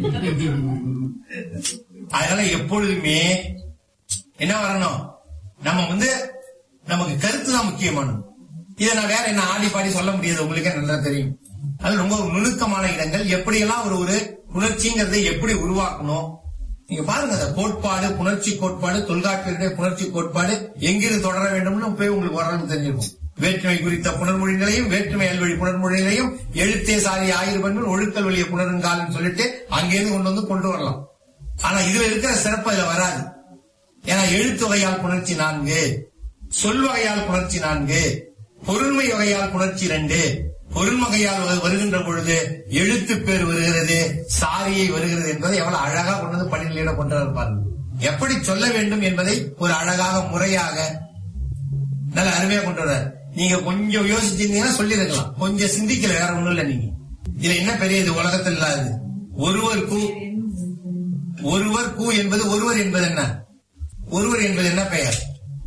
அதனால எப்பொழுதுமே என்ன வரணும் நம்ம வந்து நமக்கு கருத்து தான் முக்கியமானது இதை நான் வேற என்ன ஆடி பாடி சொல்ல முடியாது உங்களுக்கே நல்லா தெரியும் அது ரொம்ப நுணுக்கமான இடங்கள் எப்படியெல்லாம் ஒரு ஒரு புணர்ச்சிங்கிறதை எப்படி உருவாக்கணும் நீங்க பாருங்க அந்த கோட்பாடு புணர்ச்சி கோட்பாடு தொல்காப்பியருடைய புணர்ச்சி கோட்பாடு எங்கிருந்து தொடர வேண்டும்னு போய் உங்களுக்கு ஓரளவு தெரிஞ்சிருக்கும் வேற்றுமை குறித்த புணர்மொழிகளையும் வேற்றுமை அல்வழி புணர்மொழிகளையும் எழுத்தே சாரி ஆயிரம் பண்பு ஒழுக்கல் வழிய புணருங்கால்னு சொல்லிட்டு அங்கேருந்து கொண்டு வந்து கொண்டு வரலாம் ஆனா இதுல இருக்கிற சிறப்பு அதுல வராது ஏன்னா எழுத்து வகையால் புணர்ச்சி நான்கு சொல் வகையால் புணர்ச்சி நான்கு பொருண்மை வகையால் புணர்ச்சி இரண்டு பொருள் வகையால் வரு- வருகின்ற பொழுது எழுத்து பேர் வருகிறது சாரியை வருகிறது என்பதை எவ்வளவு அழகா கொண்டு வந்து பள்ளியில கொண்டு இருப்பார்கள் எப்படி சொல்ல வேண்டும் என்பதை ஒரு அழகாக முறையாக நல்ல அருமையா கொண்டு வர்றாரு நீங்க கொஞ்சம் யோசிச்சிருந்தீங்கன்னா சொல்லிருக்கலாம் கொஞ்சம் சிந்திக்கல வேற ஒண்ணும் இல்ல நீங்க இதுல என்ன பெரிய இது உலகத்தில் இல்லாதது ஒருவர் கூ ஒருவர் கூ என்பது ஒருவர் என்பது என்ன ஒருவர் என்பது என்ன பெயர்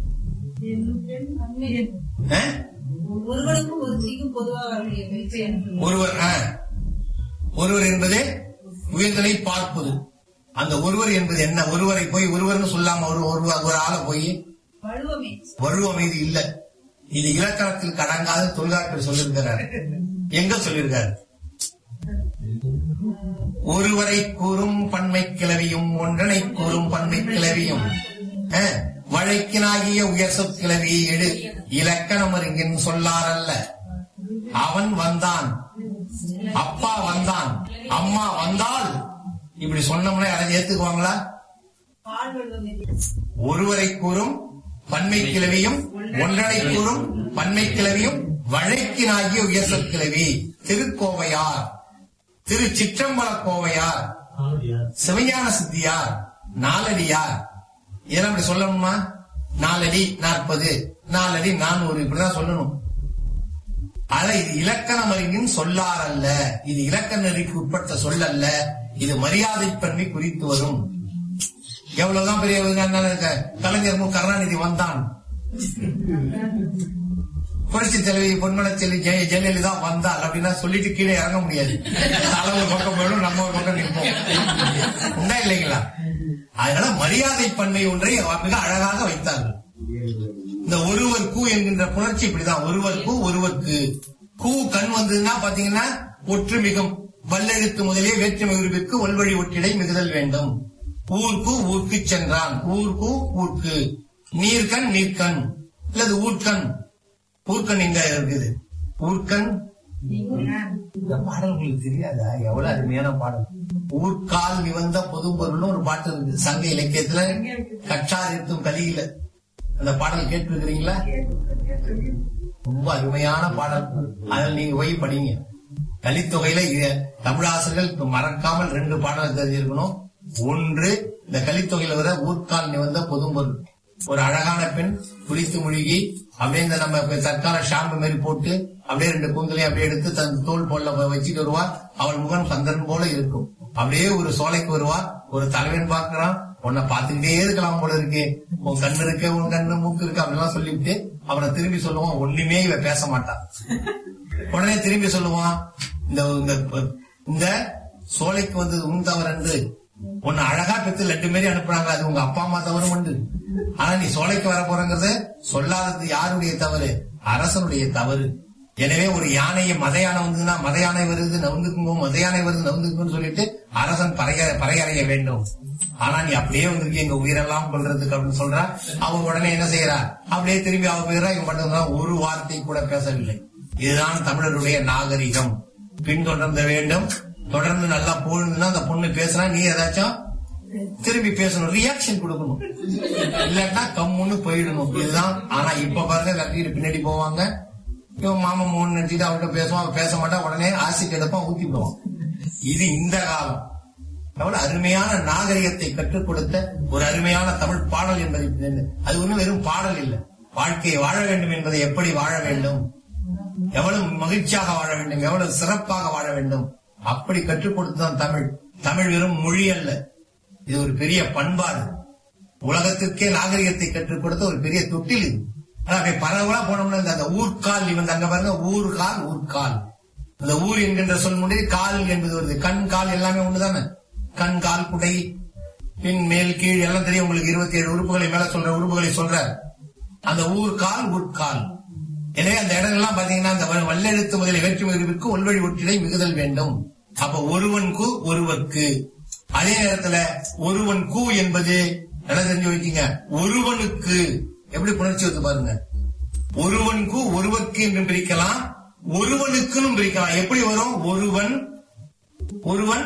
ஆ? ஒருவனுக்கும் ஒருத்திக்கும் பொதுவாக வரக்கூடிய பெயர் ஒருவர் ஆ. ஒருவர் என்பது உயர்தலை பார்ப்பது அந்த ஒருவர் என்பது என்ன ஒருவரை போய் ஒருவர்னு சொல்லாம ஒரு ஒரு- ஒரு ஆளை போய் வலுவமே வள்ளுவம் இது இல்ல இது இலக்கணத்தில் கடங்காத தொல்காப்பியர் சொல்லியிருக்கிறார் எங்க சொல்லியிருக்காரு ஒருவரை கூறும் பன்மை கிளவியும் ஒன்றனை கூறும் பன்மை கிளவியும் அஹ், வழக்கினாகிய உயர் சொற்கிளவி எடு இலக்கணம் அறிஞன் சொல்லாரல்ல அவன் வந்தான் அப்பா வந்தான் அம்மா வந்தால் இப்படி சொன்னோம்னா யாராவது ஏத்துக்குவாங்களா பால் வலுவமே ஒருவரை கூறும் பன்மை கிளவியும் ஒன்றனை கூறும் பன்மை கிளவியும் வழக்கினாகிய உயர்சொற் கிளவி திருக்கோவையார் திரு சிற்றம்பல கோவையார் சிவஞான சித்தியார் நாலடியார் இதெல்லாம் இப்படி சொல்லணுமா நாலடி நாற்பது நாலடி நானூறு இப்படிதான் சொல்லணும் ஆனா இது இலக்கணம் அறிஞன் சொல்லார் அல்ல இது இலக்கண நெறிக்கு உட்பட்ட சொல்லல்ல இது மரியாதை பன்மை குறித்து வரும் எவ்வளவுதான் பெரிய விஞ்ஞானியா இருக்க கலைஞர் மு கருணாநிதி வந்தான் புரட்சி தலைவி பொன்மன செல்வி ஜெய ஜெயலலிதா வந்தாள் அப்படின்னா சொல்லிட்டு கீழே இறங்க முடியாது தலை ஒரு பக்கம் போயிடும் நம்ம ஒரு பக்கம் நிற்போம் உண்டா இல்லைங்களா அதனால மரியாதை பன்மை ஒன்றை மிக அழகாக வைத்தார்கள் இந்த ஒருவர் கூ என்கின்ற புணர்ச்சி இப்படிதான் ஒருவர் கூ ஒருவருக்கு கூ கண் வந்ததுன்னா பாத்தீங்கன்னா ஒற்றுமிகும் வல்லெழுத்து முதலே வேற்றுமை உருவிற்கு ஒல்வழி ஒற்றிடை மிகுதல் வேண்டும் ஊர்க்கு ஊர்க்கு சென்றான் ஊர்க்கு ஊர்க்கு நீர்க்கண் நீர்க்கண் இல்லது ஊர்க்கண் ஊர்க்கண் இங்க இருக்குது ஊர்க்கண் இந்த பாடல் உங்களுக்கு தெரியாதா எவ்வளவு அருமையான பாடல் ஊர்கால் நிவந்த பொதுப்பொருள்னு ஒரு பாட்டு இருக்கு சங்க இலக்கியத்துல கற்றாரித்தும் கலியில அந்த பாடல் கேட்டிருக்கிறீங்களா ரொம்ப அருமையான பாடல் அதில் நீங்க போய் படிங்க கலித்தொகையில இ- தமிழாசிரியர்கள் இப்ப மறக்காமல் ரெண்டு பாடல் தெரிஞ்சிருக்கணும் ஒன்று இந்த கலித்தொகையில வர ஊர்கால் நிவந்த பொதும்பொருள் ஒரு அழகான பெண் குளித்து முழுகி அப்படியே இந்த நம்ம இப்ப தற்கால ஷாம்பு மாதிரி போட்டு அப்படியே ரெண்டு கூந்தலையும் அப்படியே எடுத்து தன் தோல் போல வச்சுட்டு வருவா அவள் முகம் சந்திரன் போல இருக்கும் அப்படியே ஒரு சோலைக்கு வருவா ஒரு தலைவன் பாக்குறான் உன்னை பாத்துக்கிட்டே இருக்கலாம் போல இருக்கு உன் கண்ணு இருக்கு உன் கண்ணு மூக்கு இருக்கு அப்படிலாம் சொல்லிவிட்டு அவனை திரும்பி சொல்லுவான் ஒண்ணுமே இவ பேச மாட்டான் உடனே திரும்பி சொல்லுவான் இந்த இந்த இந்த சோலைக்கு வந்தது உன் தவறு என்று உன்னை அழகா பெத்து லட்டு மாரி அனுப்புறாங்க அது உங்க அப்பா அம்மா தவறு உண்டு ஆனா நீ சோலைக்கு வர போறங்கிறது சொல்லாதது யாருடைய தவறு அரசனுடைய தவறு எனவே ஒரு யானையை மத யானை வந்ததுன்னா மத யானை வருது நவுந்துக்குங்க மத யானை வருது நவுந்துக்குன்னு சொல்லிட்டு அரசன் பறைய பறையறைய வேண்டும் ஆனா நீ அப்படியே வந்திருக்க எங்க உயிரெல்லாம் கொள்றதுக்கு அப்படின்னு சொல்றா அவ உடனே என்ன செய்யறா அப்படியே திரும்பி அவ போயிடறா இவன் மட்டும்தான் ஒரு வார்த்தை கூட பேசவில்லை இதுதான் தமிழருடைய நாகரிகம் பின்தொடர்ந்த வேண்டும் தொடர்ந்து நல்லா போகுதுன்னா அந்த பொண்ணு பேசுனா நீ ஏதாச்சும் திரும்பி பேசணும் ரியாக்ஷன் கொடுக்கணும் இல்லாட்டா கம்முன்னு போயிடணும் இதுதான் ஆனா இப்ப பாருங்க கட்டிட்டு பின்னாடி போவாங்க இவன் மாமா மூணு நினைச்சிட்டு அவன்கிட்ட பேசுவான் அவன் பேச மாட்டான் உடனே ஆசிட் எடுப்பான் ஊத்தி விடுவான் இது இந்த காலம் எவ்வளவு அருமையான நாகரிகத்தை கற்றுக் கொடுத்த ஒரு அருமையான தமிழ் பாடல் என்பதை அது ஒண்ணும் வெறும் பாடல் இல்லை வாழ்க்கையை வாழ வேண்டும் என்பதை எப்படி வாழ வேண்டும் எவ்வளவு மகிழ்ச்சியாக வாழ வேண்டும் எவ்வளவு சிறப்பாக வாழ வேண்டும் அப்படி கற்றுக் கொடுத்ததான் தமிழ் தமிழ் வெறும் மொழி அல்ல இது ஒரு பெரிய பண்பாடு உலகத்திற்கே நாகரிகத்தை கற்றுக் கொடுத்த ஒரு பெரிய தொட்டில் இது ஆனா அப்படி பரவலா போனோம்னா இந்த அந்த ஊர்கால் இவன் அங்க பாருங்க ஊர்கால் ஊர்கால் அந்த ஊர் என்கின்ற சொல் முடிவு கால் என்பது வருது கண் கால் எல்லாமே ஒண்ணுதானே கண் கால் குடை பின் மேல் கீழ் எல்லாம் தெரியும் உங்களுக்கு இருபத்தி ஏழு உறுப்புகளை மேல சொல்ற உறுப்புகளை சொல்ற அந்த ஊர் கால் உட்கால் எனவே அந்த இடங்கள்லாம் பாத்தீங்கன்னா அந்த வ- வல்லெழுத்து முதலில் வேற்றுமை உருவிற்கு உள்வழி ஒற்றிடை மிகுதல் வேண்டும் அப்ப ஒருவன்கு ஒருவர்க்கு அதே நேரத்துல ஒருவன் கு என்பது நல்லா தெரிஞ்சு வைக்கீங்க ஒருவனுக்கு எப்படி புணர்ச்சி வந்து பாருங்க ஒருவனுக்கு ஒருவர்க்கு என்று பிரிக்கலாம் ஒருவனுக்குன்னு பிரிக்கலாம் எப்படி வரும் ஒருவன் ஒருவன்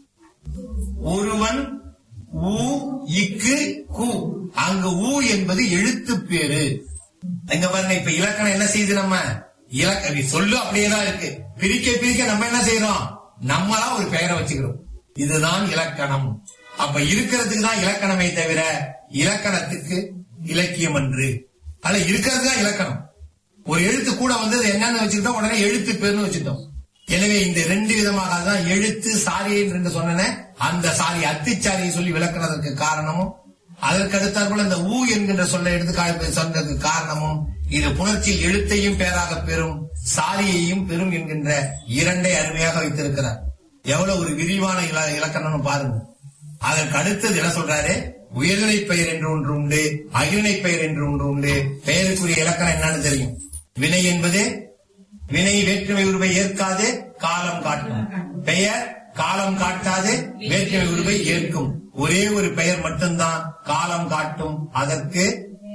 ஒருவன் ஊ இக்கு கு அங்க ஊ என்பது எழுத்து பேரு இங்க பாருங்க இப்ப இலக்கணம் என்ன செய்யுது நம்ம இலக்க சொல்லு அப்படியேதான் இருக்கு பிரிக்க பிரிக்க நம்ம என்ன செய்யறோம் நம்மளா ஒரு பெயரை வச்சுக்கிறோம் இதுதான் இலக்கணம் அப்ப இருக்கிறதுக்கு தான் இலக்கணமே தவிர இலக்கணத்துக்கு இலக்கியம் அன்று ஆனா இருக்கிறது தான் இலக்கணம் ஒரு எழுத்து கூட வந்தது என்னன்னு வச்சுக்கிட்டோம் உடனே எழுத்து பேர்னு வச்சுட்டோம் எனவே இந்த ரெண்டு விதமாக தான் எழுத்து சாரி என்று சொன்னன அந்த சாரி அத்திச்சாரியை சொல்லி விளக்குனதற்கு காரணமும் அதற்கு அடுத்தாற்போல இந்த ஊ என்கின்ற சொல்ல எடுத்து சொன்னதுக்கு காரணமும் இது புணர்ச்சியில் எழுத்தையும் பேராக பெறும் சாரியையும் பெறும் என்கின்ற இரண்டை அருமையாக வைத்திருக்கிறார் எவ்வளவு ஒரு விரிவான இல- இலக்கணம்னு பாருங்க அதற்கு அடுத்தது என்ன சொல்றாரு உயர்நிலை பெயர் என்று ஒன்று உண்டு அகிழ்நிலை பெயர் என்று ஒன்று உண்டு பெயருக்குரிய இலக்கணம் என்னன்னு தெரியும் வினை என்பது வினை வேற்றுமை உருவை ஏற்காது காலம் காட்டும் பெயர் காலம் காட்டாது வேற்றுமை உருவை ஏற்கும் ஒரே ஒரு பெயர் மட்டும்தான் காலம் காட்டும் அதற்கு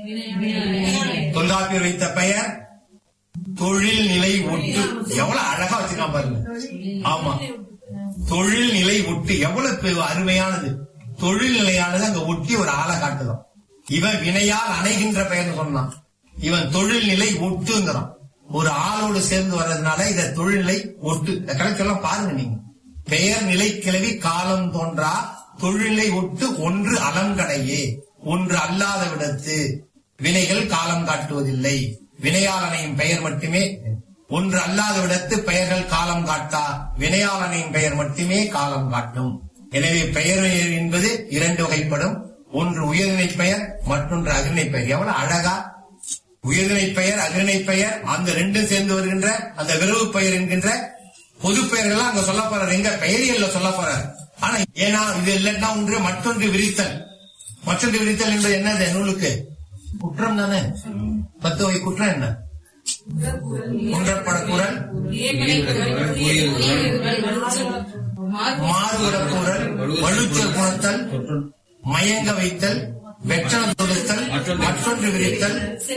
தொல்காப்பியர் வைத்த பெயர் தொழில் நிலை ஒட்டு எவ்வளவு அழகா வச்சிருக்கான் பாருங்க ஆமா தொழில் நிலை ஒட்டு எவ்வளவு பெ- அருமையானது தொழில் நிலையானது அங்க ஒட்டி ஒரு ஆளை காட்டுதான் இவன் வினையால் அணைகின்ற பெயர்னு சொன்னான் இவன் தொழில் நிலை ஒட்டுங்கிறான் ஒரு ஆளோடு சேர்ந்து வர்றதுனால இத தொழில்நிலை ஒட்டு இந்த கணக்கெல்லாம் பாருங்க நீங்க பெயர் நிலை கிளவி காலம் தோன்றா தொழிலை ஒட்டு ஒன்று அலங்கடையே ஒன்று அல்லாத விடத்து வினைகள் காலம் காட்டுவதில்லை வினையாளனையும் பெயர் மட்டுமே ஒன்று அல்லாத விடத்து பெயர்கள் காலம் காட்டா வினையாளனின் பெயர் மட்டுமே காலம் காட்டும் எனவே பெயர் என்பது இரண்டு வகைப்படும் ஒன்று உயர்நிலை பெயர் மற்றொன்று அகிர்ணை பெயர் எவ்வளவு அழகா உயர்நிலை பெயர் அகிர்ணை பெயர் அந்த ரெண்டும் சேர்ந்து வருகின்ற அந்த விரவு பெயர் என்கின்ற பொது பெயர்கள் அங்க சொல்ல போறாரு எங்க பெயரியல்ல சொல்ல போறாரு ஆனா ஏன்னா இது இல்லைன்னா ஒன்று மற்றொன்று விரித்தல் மற்றொன்று விரித்தல் என்பது என்னது நூலுக்கு குற்றம் தானே பத்து வகை குற்றம் என்ன குன்றப்படக்குரல் மாறுபடக்குரல் வலுச்சல் குணத்தல் மயங்க வைத்தல் வெற்றனம் தொடுத்தல் மற்றொன்று விரித்தல்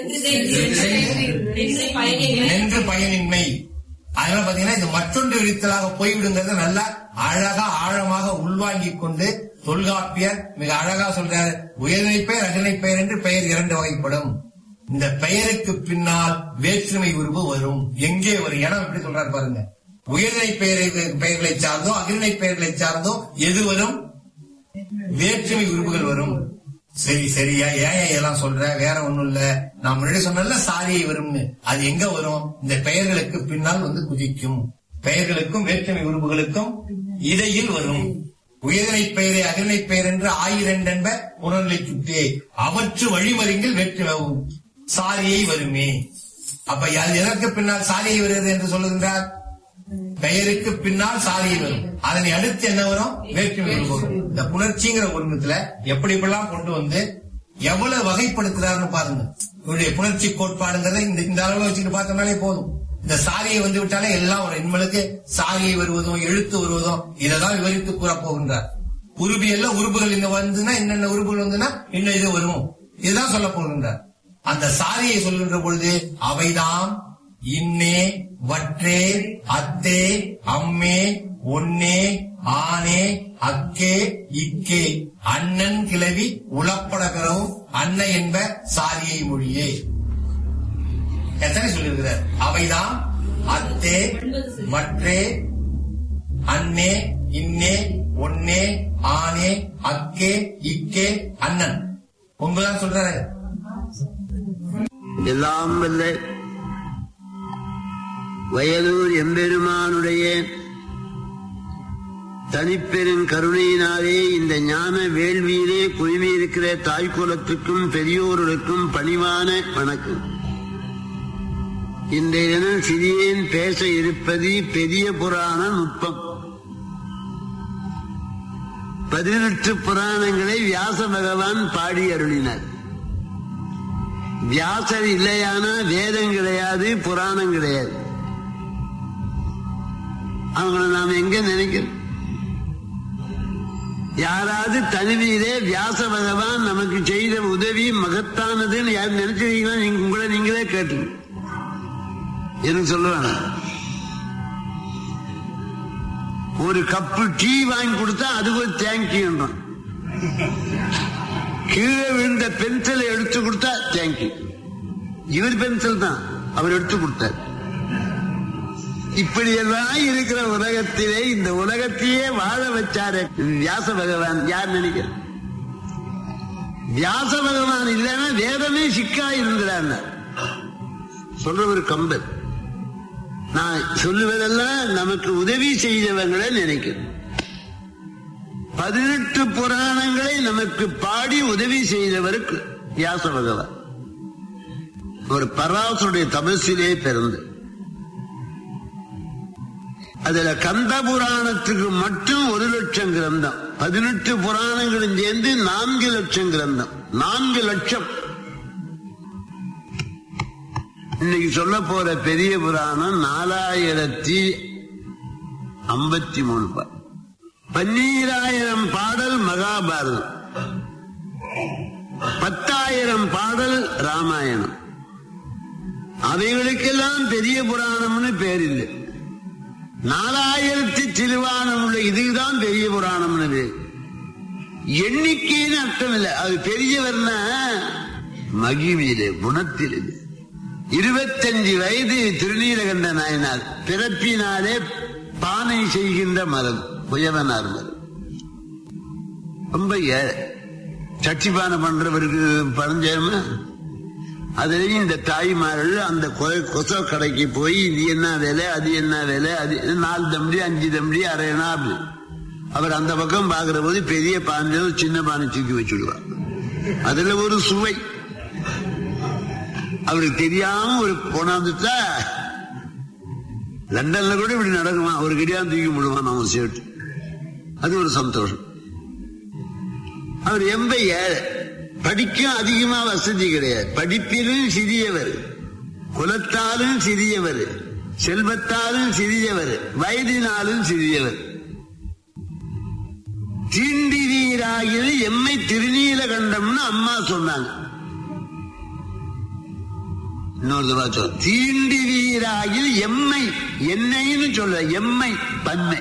நின்று பயனின்மை அதனால பாத்தீங்கன்னா இது மற்றொன்று விரித்தலாக போய்விடுங்கிறத நல்லா அழகா ஆழமாக உள்வாங்கிக் கொண்டு தொல்காப்பியர் மிக அழகா சொல்றாரு உயர்நிலை பெயர் அகநிலை பெயர் என்று பெயர் இரண்டு வகைப்படும் இந்த பெயருக்கு பின்னால் வேற்றுமை உருவு வரும் எங்கே ஒரு இடம் எப்படி சொல்றாரு பாருங்க உயர்நிலை பெயரை பெயர்களை சார்ந்தோ அகிர்ணை பெயர்களை சார்ந்தோ எது வரும் வேற்றுமை உறுப்புகள் வரும் சரி சரியா ஏன் இதெல்லாம் சொல்ற வேற ஒண்ணும் இல்ல நான் முன்னாடி சொன்னல சாரியை வரும்னு அது எங்க வரும் இந்த பெயர்களுக்கு பின்னால் வந்து குதிக்கும் பெயர்களுக்கும் வேற்றுமை உறுப்புகளுக்கும் இடையில் வரும் உயர்நிலை பெயரை அகநிலை பெயர் என்று ஆயிரண்டு என்ப புறநிலை சுட்டே அவற்று வழிமறிங்கில் வேற்று சாரியை வருமே அப்ப அது எதற்கு பின்னால் சாரியை வருகிறது என்று சொல்லுகின்றார் பெயருக்கு பின்னால் சாரியை வரும் அதனை அடுத்து என்ன வரும் வேற்றுமை உருவு வரும் இந்த புணர்ச்சிங்கிற ஒண்ணுத்துல எப்படி இப்படிலாம் கொண்டு வந்து எவ்வளவு வகைப்படுத்துறாருன்னு பாருங்க இவருடைய புணர்ச்சி கோட்பாடுங்கிறத இந்த இந்த அளவுல வச்சுட்டு பார்த்தோம்னாலே போதும் இந்த சாரியை வந்து விட்டாலே எல்லாம் ஒரு இன்மலுக்கு சாரியை வருவதும் எழுத்து வருவதும் இததான் விவரித்து கூறப் போகின்றார் உருபியல்ல உறுப்புகள் இந்த வந்துன்னா என்னென்ன உறுப்புகள் வந்துன்னா இன்னும் இது வரும் இதுதான் சொல்ல போகின்றார் அந்த சாரியை சொல்கின்ற பொழுது அவைதாம் இன்னே வற்றே அத்தே அம்மே ஒன்னே ஆனே அக்கே இக்கே அண்ணன் கிளவி உளப்பட பெறவும் அன்னை என்ப சாரியை மொழியே எத்தனை சொல்லியிருக்கிறார் அவைதான் அத்தே மற்றே அன்னே இன்னே ஒன்னே ஆனே அக்கே இக்கே அண்ணன் ஒன்பதுதான் சொல்றாரு எல்லாம் வல்ல இறைவன் திருவடிகளே சரணம் வயலூர் எம்பெருமானுடைய தனிப்பெரும் கருணையினாலே இந்த ஞான வேள்வியிலே குழுமியிருக்கிற தாய்க்குலத்துக்கும் பெரியோர்களுக்கும் பணிவான வணக்கம் இன்றைய தினம் சிறியேன் பேச இருப்பது பெரிய புராண நுட்பம் பதினெட்டு புராணங்களை வியாச பகவான் பாடி அருளினார் வியாசர் இல்லையானா வேதம் கிடையாது புராணம் கிடையாது அவங்கள நாம் எங்க நினைக்கிறோம் யாராவது தனிமையிலே வியாச பகவான் நமக்கு செய்த உதவி மகத்தானதுன்னு யார் நினைச்சிருக்கீங்களா நீங்க உங்களை நீங்களே கேட்டு எனக்கு சொல்லுவாங்க ஒரு கப்பு டீ வாங்கி கொடுத்தா அதுக்கு ஒரு தேங்க்யூன்றான் கீழே விழுந்த பென்சிலை எடுத்து கொடுத்தா தேங்க்யூ இவர் பென்சில் தான் அவர் எடுத்து கொடுத்தார் இப்படியெல்லாம் இருக்கிற உலகத்திலே இந்த உலகத்தையே வாழ வச்சாரு வியாச பகவான் யார் நினைக்கிற வியாச பகவான் இல்லைன்னா வேதமே சிக்கா இருந்தார் சொல்றவர் கம்பர் நான் சொல்லுவதெல்லாம் நமக்கு உதவி செய்தவங்களை நினைக்கிறேன் பதினெட்டு புராணங்களை நமக்கு பாடி உதவி செய்தவருக்கு வியாச பகவான் ஒரு பராசுடைய தபசிலே பிறந்து அதுல கந்த புராணத்துக்கு மட்டும் ஒரு லட்சம் கிரந்தம் பதினெட்டு புராணங்களும் சேர்ந்து நான்கு லட்சம் கிரந்தம் நான்கு லட்சம் இன்னைக்கு சொல்ல போற பெரிய புராணம் நாலாயிரத்தி ஐம்பத்தி மூணு பா பன்னீராயிரம் பாடல் மகாபாரதம் பத்தாயிரம் பாடல் ராமாயணம் அவைகளுக்கெல்லாம் பெரிய புராணம்னு பேர் இல்லை நாலாயிரத்தி சிறுவானம் உள்ள இதுதான் பெரிய புராணம்னு பேர் எண்ணிக்கைன்னு அர்த்தம் இல்லை அது பெரியவர்னா மகிமையிலே குணத்தில் இது இருபத்தஞ்சு வயது திருநீலகண்ட நாயனார் பிறப்பினாலே பானை செய்கின்ற மரம் புயவனார் மரம் ரொம்ப ஏழை சட்டி பானை பண்றவருக்கு பரஞ்சேர்மா அதுலயும் இந்த தாய்மார்கள் அந்த கொ- கொசோ கடைக்கு போய் இது என்ன வேலை அது என்ன வேலை அது நாலு தம்பி அஞ்சு தம்பி அரையனா அப்படி அவர் அந்த பக்கம் பாக்குற போது பெரிய பானை சின்ன பானை தூக்கி வச்சுடுவார் அதுல ஒரு சுவை அவருக்கு தெரியாம ஒரு கொண்டாந்துட்டா லண்டன்ல கூட இப்படி நடக்குமா ஒரு கிடையாது தூக்கி விடுவான் அவன் சேட்டு அது ஒரு சந்தோஷம் அவர் எம்ப ஏழை படிக்கும் அதிகமா வசதி கிடையாது படிப்பிலும் சிறியவர் குலத்தாலும் சிறியவர் செல்வத்தாலும் சிறியவர் வயதினாலும் சிறியவர் தீண்டிவீராகில் எம்மை திருநீலகண்டம்னு அம்மா சொன்னாங்க இன்னொரு தடவை சொல் தீண்டி வீராயில் எம்மை என்னைன்னு சொல்ல எம்மை பன்மை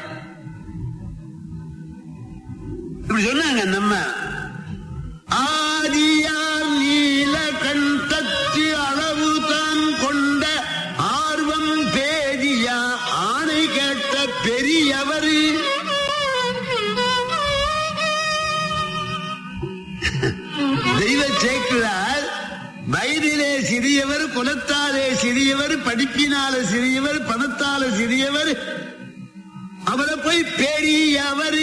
இப்படி சொன்னாங்க நம்ம ஆதியார் நீல கண்டத்து அளவு தான் கொண்ட ஆர்வம் பேதியா ஆணை கேட்ட பெரியவர் தெய்வ சேக்கிழார் வயதிலே சிறியவர் குலத்தாலே சிறியவர் படிப்பினால சிறியவர் பணத்தால சிறியவர் அவரை போய் பெரியவர்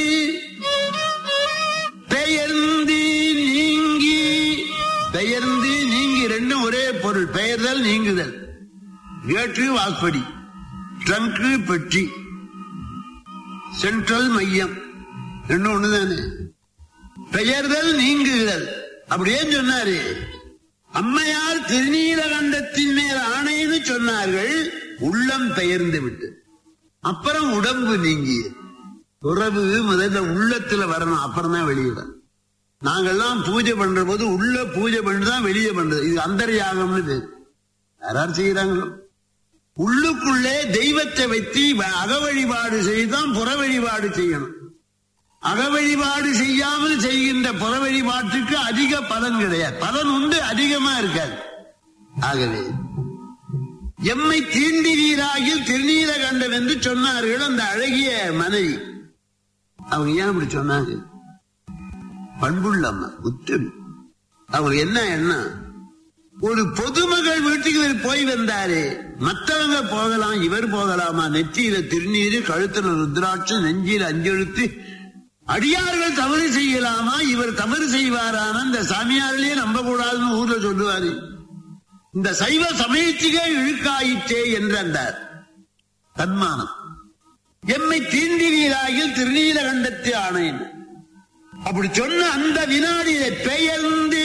பெயர்ந்து நீங்கி பெயர்ந்து நீங்கி ரெண்டும் ஒரே பொருள் பெயர்தல் நீங்குதல் கேட்டு வாஸ்படி ட்ரங்கு பெட்டி சென்ட்ரல் மையம் ரெண்டும் ஒண்ணுதானே பெயர்தல் நீங்குதல் அப்படியே சொன்னாரு அம்மையார் திருநீலகண்டத்தின் மேல் ஆணைன்னு சொன்னார்கள் உள்ளம் பெயர்ந்து விட்டு அப்புறம் உடம்பு நீங்கிய உறவு முதல்ல உள்ளத்துல வரணும் அப்புறம் தான் வெளியிட நாங்கெல்லாம் பூஜை பண்ற போது உள்ள பூஜை பண்ணிதான் வெளியே பண்றது இது அந்தர்யாகம்னு பேரு யாரார் செய்யறாங்களோ உள்ளுக்குள்ளே தெய்வத்தை வைத்து அக வழிபாடு செய்துதான் புற வழிபாடு செய்யணும் அக வழிபாடு செய்யாமல் செய்கின்ற புற வழிபாட்டுக்கு அதிக பலன் கிடையாது பலன் உண்டு அதிகமா இருக்காது ஆகவே எம்மை தீண்டிவீராகில் திருநீலகண்டம் என்று சொன்னார்கள் அந்த அழகிய மனைவி அவங்க ஏன் அப்படி சொன்னாங்க பண்புள்ள அம்மா உத்தமி அவங்க என்ன என்ன ஒரு பொதுமகள் வீட்டுக்கு இவர் போய் வந்தாரு மத்தவங்க போகலாம் இவர் போகலாமா நெற்றியில திருநீரு கழுத்துல ருத்ராட்சம் நெஞ்சில அஞ்செழுத்து அடியார்கள் தவறு செய்யலாமா இவர் தவறு செய்வாரான இந்த சாமியாரிலே நம்ப கூடாதுன்னு ஊர்ல சொல்லுவாரு இந்த சைவ சமயத்துக்கே இழுக்காயிற்றே என்றார் தன்மானம் எம்மை தீண்டினீராகில் திருநீலகண்டத்து ஆணையன் அப்படி சொன்ன அந்த வினாடியை பெயர்ந்து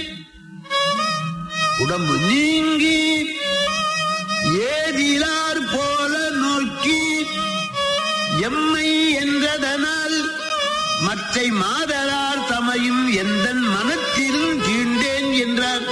உடம்பு நீங்கி ஏதிலார் போல நோக்கி எம்மை என்றதனால் மற்றை மாதரார் தமையும் எந்த மனத்திலும் தீண்டேன் என்றார்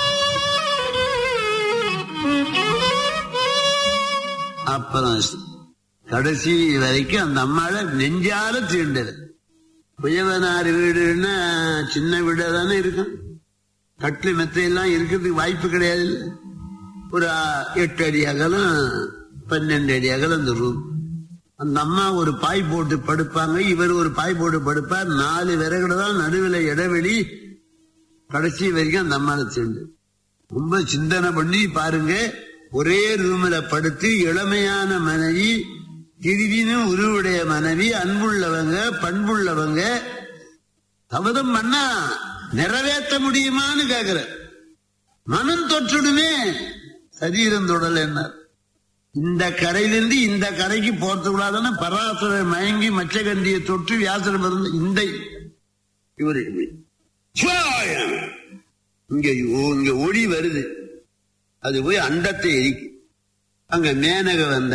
அப்புறம் கடைசி வரைக்கும் அந்த அம்மாவை நெஞ்சால தீண்டது புயவனார் வீடுன்னா சின்ன வீடா தானே இருக்கும் கட்டில் மெத்தையெல்லாம் இருக்கிறதுக்கு வாய்ப்பு கிடையாது ஒரு ஆ, எட்டு அடி அகலம் பன்னெண்டு அடி அகலம் இந்த ரூம் அந்த அம்மா ஒரு பாய் போட்டு படுப்பாங்க இவர் ஒரு பாய் போட்டு படுப்பார் நாலு விறகுல தான் நடுவில் இடைவெளி கடைசி வரைக்கும் அந்த அம்மாவை சேர்ந்து ரொம்ப சிந்தனை பண்ணி பாருங்க ஒரே ரூம்ல படுத்து இளமையான மனைவி திருவினும் உருவுடைய மனைவி அன்புள்ளவங்க பண்புள்ளவங்க சபதம் பண்ணா நிறைவேற்ற முடியுமான்னு கேக்குற மனம் தொற்றுடுமே சரீரம் தொடல என்ன இந்த கரையிலிருந்து இந்த கரைக்கு போறதுக்குள்ளாதான பராசரர் மயங்கி மச்சகண்டியை தொற்று வியாசரம் இருந்து இந்த இவரு சுவாயம். இங்க ஓ- இங்க ஒளி வருது அது போய் அண்டத்தை எரிக்கும் அங்க மேனக வந்த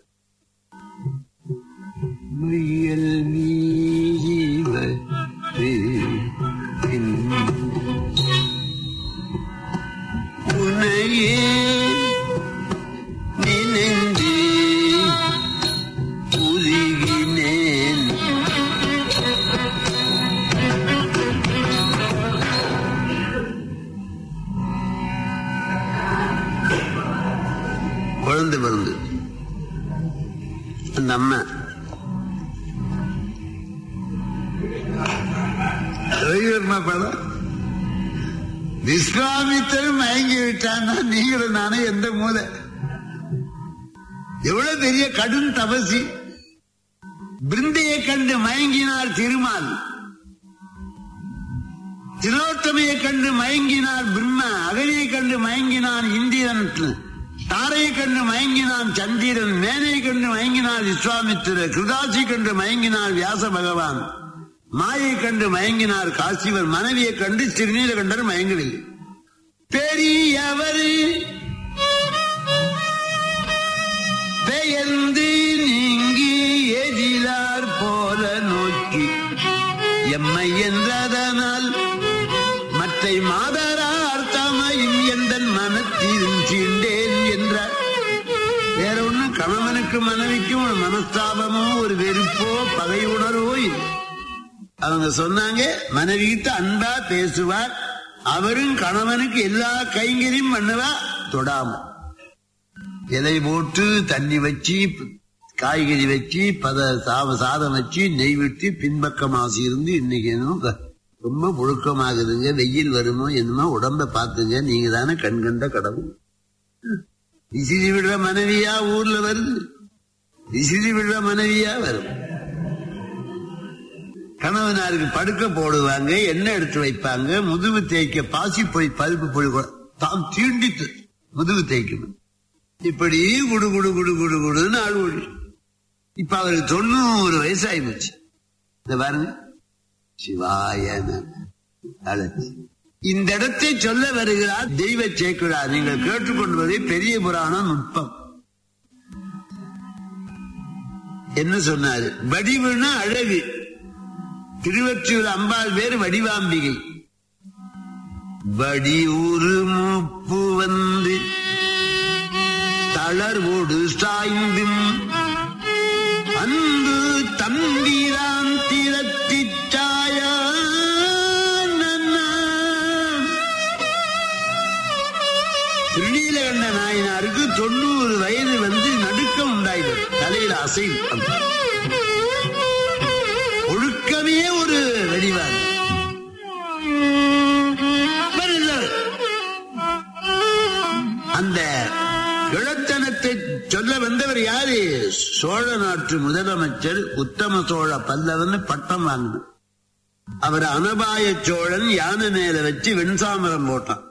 முயல் மீறி வந்து பின் உனையே நினைந்து உருகினேன் குழந்தை பிறந்து அந்த அம்மா ரவிவர்மா படம் விஸ்வாமித்தரும் மயங்கி விட்டான்னா நீங்களும் நானும் எந்த மூலை எவ்வளவு பெரிய கடும் தபசி பிருந்தையை கண்டு மயங்கினார் திருமால் திலோத்தமையை கண்டு மயங்கினார் பிரம்மா அகலியை கண்டு மயங்கினான் இந்திரன் தாரையை கண்டு மயங்கினான் சந்திரன் மேனை கண்டு மயங்கினார் விஸ்வாமித்திரர் கிருதாசி கண்டு மயங்கினார் வியாச பகவான் மாயை கண்டு மயங்கினார் காசிவர் மனைவியை கண்டு திருநீலகண்டர் மயங்கவில்லை பெரியவர் பெயர்ந்து நீங்கி எதிலார் போல நோக்கி எம்மை என்றதனால் மற்றை மாதரார் தமையும் எந்த மனத்தில் சீண்டேன் என்றார் வேற ஒண்ணும் கணவனுக்கு மனைவிக்கும் ஒரு மனஸ்தாபமோ ஒரு வெறுப்போ பகை உணர்வோ இல்லை அவங்க சொன்னாங்க மனைவி கிட்ட அன்பா பேசுவார் அவரும் கணவனுக்கு எல்லா கைங்கரியும் பண்ணுவா தொடாம இலை போட்டு தண்ணி வச்சு காய்கறி வச்சு பத சாவ சாதம் வச்சு நெய் விட்டு பின்பக்கம் ஆசி இருந்து இன்னைக்கு என்னமோ க- ரொம்ப புழுக்கமாகுதுங்க வெயில் வருமோ என்னமோ உடம்ப பாத்துங்க நீங்க தானே கண் கண்ட கடவுள் விசிறி விடுற மனைவியா ஊர்ல வருது விசிறி விடுற மனைவியா வரும் கணவனாருக்கு படுக்க போடுவாங்க எண்ணெய் எடுத்து வைப்பாங்க முதுகு தேய்க்க பாசி போய் பருப்பு பொடி கொ- தாம் தீண்டி து- முதுகு தேய்க்கணும் இப்படி குடு குடு குடு குடு குடுன்னு அழுவழி இப்ப அவருக்கு தொண்ணூறு வயசாகி போச்சு இந்த பாருங்க சிவாய நம. அழைச்சு இந்த இடத்தை சொல்ல வருகிறார் தெய்வ சேக்குழார் நீங்கள் கேட்டுக்கொள்வதே பெரிய புராணம் நுட்பம் என்ன சொன்னாரு வடிவுன்னா அழகு திருவற்றியூர் அம்பாள் பேர் வடிவாம்பிகை வடிவுரு மூப்பு வந்து தளர்வோடு சாய்ந்தும் அன்பு தம்பிரான் திறத்திட்டாய திருநீலகண்ட நாயனாருக்கு தொண்ணூறு வயது வந்து நடுக்கம் உண்டாயிடும் தலையில அசைவு ஒழுக்கமே ஒரு வடிவாது வருகிறார். அந்த கிழத்த சோழ நாட்டு முதலமைச்சர் உத்தம சோழ பல்லவன் பட்டம் வாங்கினார் அவர் அனபாய சோழன் யானை மேல வச்சு வெண்சாமரம் போட்டான்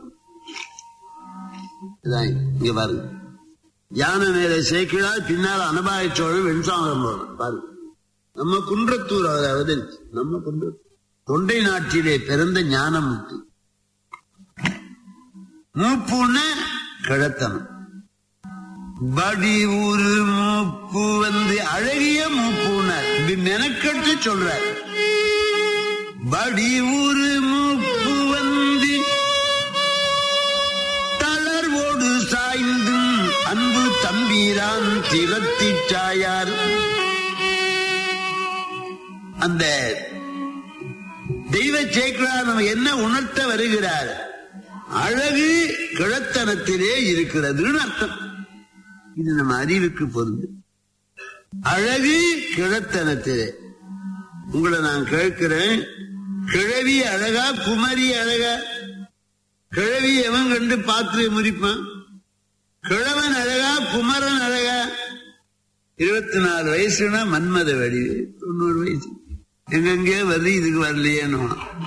இதான் இங்க பாருங்க யானை மேல சேர்க்கிறார் பின்னால் அனபாய சோழன் வெண்சாமரம் போடுறான் பாருங்க நம்ம குன்றத்தூர் அதாவது நம்ம குன்றத்தூர் தொண்டை நாட்டிலே பிறந்த ஞானமுத்து மூப்புன்னு கிழத்தனம் படி ஊரு மூப்பு வந்து அழகிய மூப்புனார் இது மெனக்கட்டு சொல்றார் படி ஊரு மூப்பு வந்து தளர்வோடு சாய்ந்தும் அன்பு தம்பீரான் திறத்தி சாயார் அந்த தெய்வ சேக்கரார் நம்ம என்ன உணர்த்த வருகிறார் அழகு கிழத்தனத்திலே இருக்கிறதுன்னு அர்த்தம் இது நம்ம அறிவுக்கு பொருந்து அழகு கிழத்தனத்திலே உங்களை நான் கேட்கிறேன் கிழவி அழகா குமரி அழகா கிழவி எவன் கண்டு பார்த்து முறிப்பான் கிழவன் அழகா குமரன் அழகா இருபத்தி நாலு வயசுனா மன்மத வடிவு தொண்ணூறு வயசு எங்கெங்கே வருது இதுக்கு வரலையேன்னு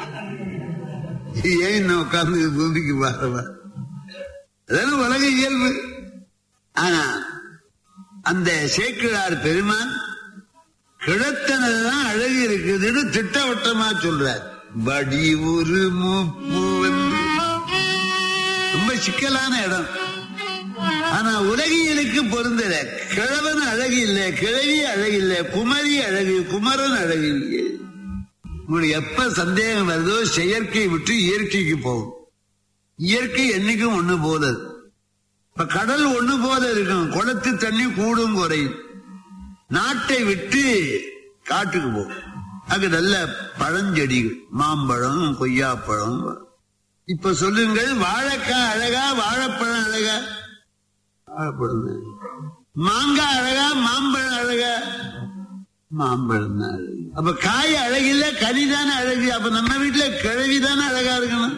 ஏன் இன்னும் உட்கார்ந்து பூமிக்கு பாருவா அதான உலக இயல்பு ஆனா அந்த சேக்கிழார் பெருமான் கிழத்தனதான் அழகு இருக்குதுன்னு திட்டவட்டமா சொல்றார் படி ஒரு மூப்பு வந்து ரொம்ப சிக்கலான இடம் ஆனா உலகியலுக்கு பொருந்தல கிழவன் அழகு இல்ல கிழவி அழகு இல்ல குமரி அழகு குமரன் அழகு இல்லை உங்களுக்கு எப்ப சந்தேகம் வருதோ செயற்கை விட்டு இயற்கைக்கு போகும் இயற்கை என்னைக்கும் ஒண்ணு போலது இப்ப கடல் ஒண்ணு போல இருக்கும் குளத்து தண்ணி கூடும் குறையும் நாட்டை விட்டு காட்டுக்கு போகும் அங்க நல்ல பழஞ்செடிகள் மாம்பழம் கொய்யாப்பழம் இப்ப சொல்லுங்கள் வாழைக்காய் அழகா வாழைப்பழம் அழகா வாழைப்பழம் தான். மாங்காய் அழகா மாம்பழம் அழகா மாம்பழம் தான் அழகு அப்ப காய் அழகில்ல கனி தானே அழகு அப்ப நம்ம வீட்டுல கிழவி தானே அழகா இருக்கணும்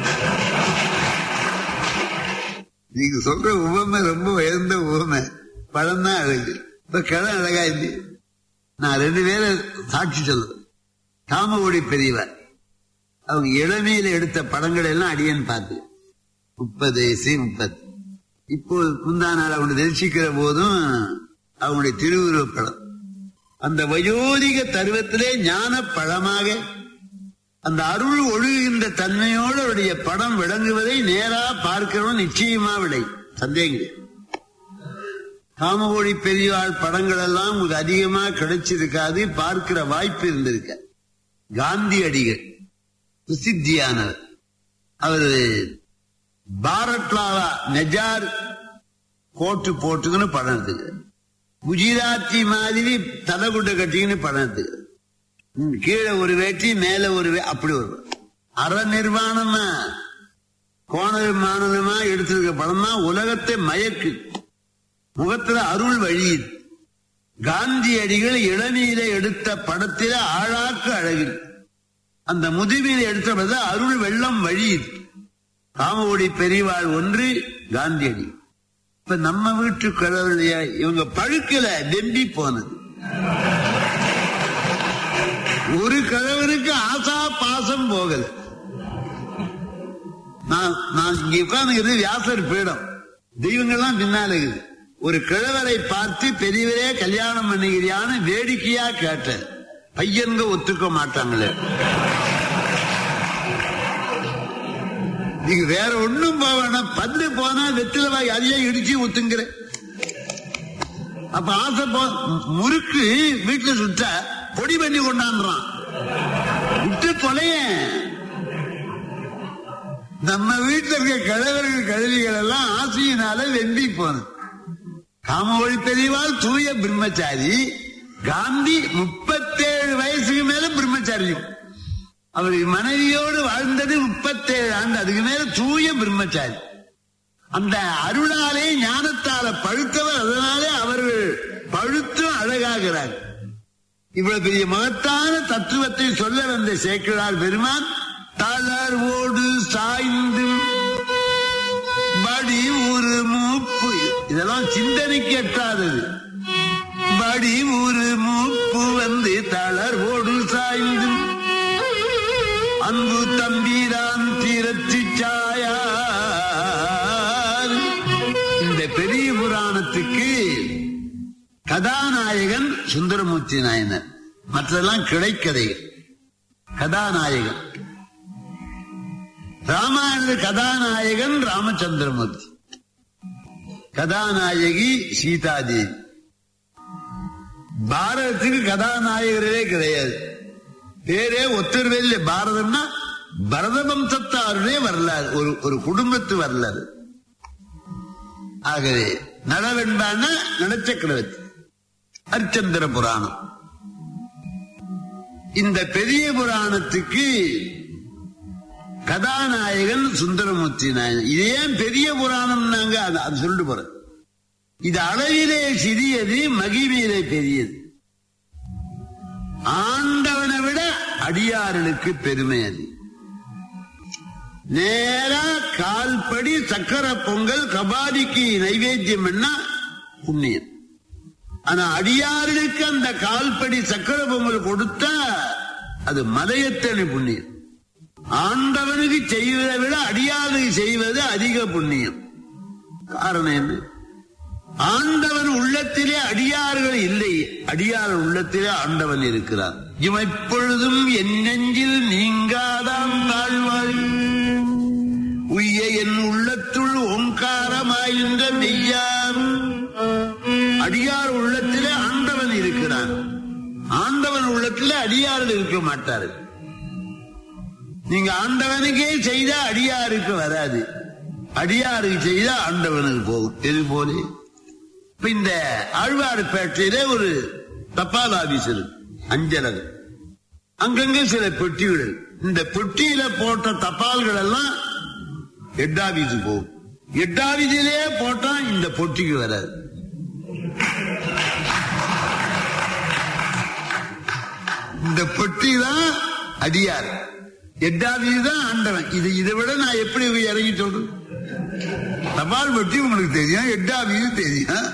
நீங்க சொல்ற உவமை ரொம்ப உயர்ந்த உவமை பழம் தான் அழகு இப்ப கிழம் அழகா இல்லை நான் ரெண்டு பேரை சாட்சி சொல்றேன் காமகோடி பெரியவர் அவங்க இளமையில எடுத்த படங்கள் எல்லாம் அடியன் பார்த்து முப்பது வயசு முப்பது இப்போ முந்தா நாள் அவங்க தரிசிக்கிற போதும் அவங்களுடைய திருவுருவப் படம் அந்த வயோதிக தருவத்திலே ஞான பழமாக அந்த அருள் ஒழுகுகின்ற தன்மையோடு அவருடைய படம் விளங்குவதை நேரா பார்க்கிறோம் நிச்சயமா விடை சந்தேகம் கிடையாது. காமகோடி பெரியவாள் படங்கள் எல்லாம் உங்களுக்கு அதிகமா கிடைச்சிருக்காது பார்க்கிற வாய்ப்பு இருந்திருக்க காந்தி அடிகள் பிரசித்தியானவர் அவர் பாரத்லாவா நெஜார் கோட்டு போட்டுக்குன்னு படம் எடுத்துக்கிறார் குஜராத்தி மாதிரி தலைகுட்டை கட்டிக்கின்னு படம் எடுத்துக்கிறார் ம், கீழே ஒரு வேட்டி மேல ஒரு வே- அப்படி ஒரு அற நிர்வாணமா கோணமானதுமா எடுத்திருக்க படம் தான் உலகத்தை மயக்கு முகத்துல அருள் வழியுது காந்தியடிகள் இளமையில எடுத்த படத்தில ஆழாக்கு அழகு அந்த முதுமையில எடுத்த படத்துல அருள் வெள்ளம் வழியுது காமோடி பெரியவாள் ஒன்று காந்தியடி இப்ப நம்ம வீட்டு கடவுளையா இவங்க பழுக்கல டெம்பி போனது ஒரு கழவருக்கு ஆசா பாசம் போகல நான் நான் இங்க உட்கார்ந்து வியாசர் பீடம் தெய்வங்கள்லாம் பின்னால இருக்குது ஒரு கிழவரை பார்த்து பெரியவரே கல்யாணம் பண்ணுகிறியான்னு வேடிக்கையா கேட்டேன் பையன்க ஒத்துக்க மாட்டாங்களே நீங்க வேற ஒண்ணும் போக வேணாம் பல்லு போனா வெத்தில வாய் அதையே இடிச்சு ஒத்துங்கிற அப்ப ஆசை போ முறுக்கு வீட்டுல சுட்ட பொடி பண்ணி கொண்டாடுறான் விட்டு தொலைய நம்ம வீட்டுல இருக்க கிழவர்கள் கழுவிகள் எல்லாம் ஆசையினால வெம்பி போனது காமவழி பெரியவாள் தூய பிரம்மச்சாரி காந்தி முப்பத்தேழு வயசுக்கு மேல பிரம்மச்சாரியும் அவர் மனைவியோடு வாழ்ந்தது முப்பத்தேழு ஆண்டு அதுக்கு மேல தூய பிரம்மச்சாரி அந்த அருளாலே ஞானத்தால பழுத்தவர் அதனாலே அவர்கள் பழுத்தும் அழகாகிறார் இவ்வளவு பெரிய மகத்தான தத்துவத்தை சொல்ல வந்த சேக்கிழார் பெருமான் தளர்வோடு சாய்ந்து படி ஒரு மூப்பு இதெல்லாம் சிந்தனைக்கு எட்டாதது படி வாடி ஒரு மூப்பு வந்து தளர்வோடு சாய்ந்து அன்பு தம்பிரான் தீரத்து சாயார் இந்த பெரிய புராணத்துக்கு கதாநாயகன் சுந்தரமூர்த்தி நாயனர் மற்றதெல்லாம் கிடைக்கதைகள் கதாநாயகன் ராமாயண கதாநாயகன் ராமச்சந்திரமூர்த்தி கதாநாயகி சீதாதேவி பாரதத்துக்கு கதாநாயகரே கிடையாது பேரே ஒத்தருவே இல்லை பாரதம்னா பரத வம்சத்தாருடைய வரலாறு ஒரு ஒரு குடும்பத்து வரலாறு ஆகவே நலவென்பான நலச்சக்கரவர்த்தி அரிச்சந்திர புராணம் இந்த பெரிய புராணத்துக்கு கதாநாயகன் சுந்தரமூர்த்தி நாயகன் இது ஏன் பெரிய புராணம் நாங்க அது அது சொல்லிட்டு போறேன் இது அளவிலே சிறியது மகிமையிலே பெரியது ஆண்டவனை விட அடியார்களுக்கு பெருமை அது நேரா கால்படி சக்கர பொங்கல் கபாடிக்கு நைவேத்தியம் என்ன புண்ணியம் ஆனா அடியார்களுக்கு அந்த கால்படி சக்கர பொங்கல் கொடுத்தா அது மலையத்தனை புண்ணியம் ஆண்டவனுக்கு செய்வதை விட அடியாருக்கு செய்வது அதிக புண்ணியம் காரணம் என்ன ஆண்டவன் உள்ளத்திலே அடியார்கள் இல்லை அடியார் உள்ளத்திலே ஆண்டவன் இருக்கிறார் இவன் எப்பொழுதும் என் நெஞ்சில் நீங்காதான் தாழ்வாள் உய்ய என் உள்ளத்துள் ஓங்காரமாயிருந்த மெய்யார் அடியார் உள்ளத்திலே ஆண்டவன் இருக்கிறான் ஆண்டவன் உள்ளத்திலே அடியார்கள் இருக்க மாட்டார்கள் நீங்க ஆண்டவனுக்கே செய்தா அடியாருக்கு வராது அடியாருக்கு செய்தா ஆண்டவனுக்கு போகும் எது போலே இப்ப இந்த ஆழ்வார்பேட்டையிலே ஒரு தபால் ஆபீஸ் இருக்கு அஞ்சலக அங்கங்க சில பெட்டிகள் இந்த பெட்டியில போட்ட தபால்கள் எல்லாம் ஹெட் ஆபீஸுக்கு போகும் ஹெட் ஆபீஸிலே போட்டா இந்த பொட்டிக்கு வராது இந்த பொட்டி தான் அடியார் எட்டாவது தான் ஆண்டவன் இது இதை விட நான் எப்படி இறங்கி சொல்றேன் தபால் பெட்டி உங்களுக்கு தெரியும் எட்டாவது தெரியும்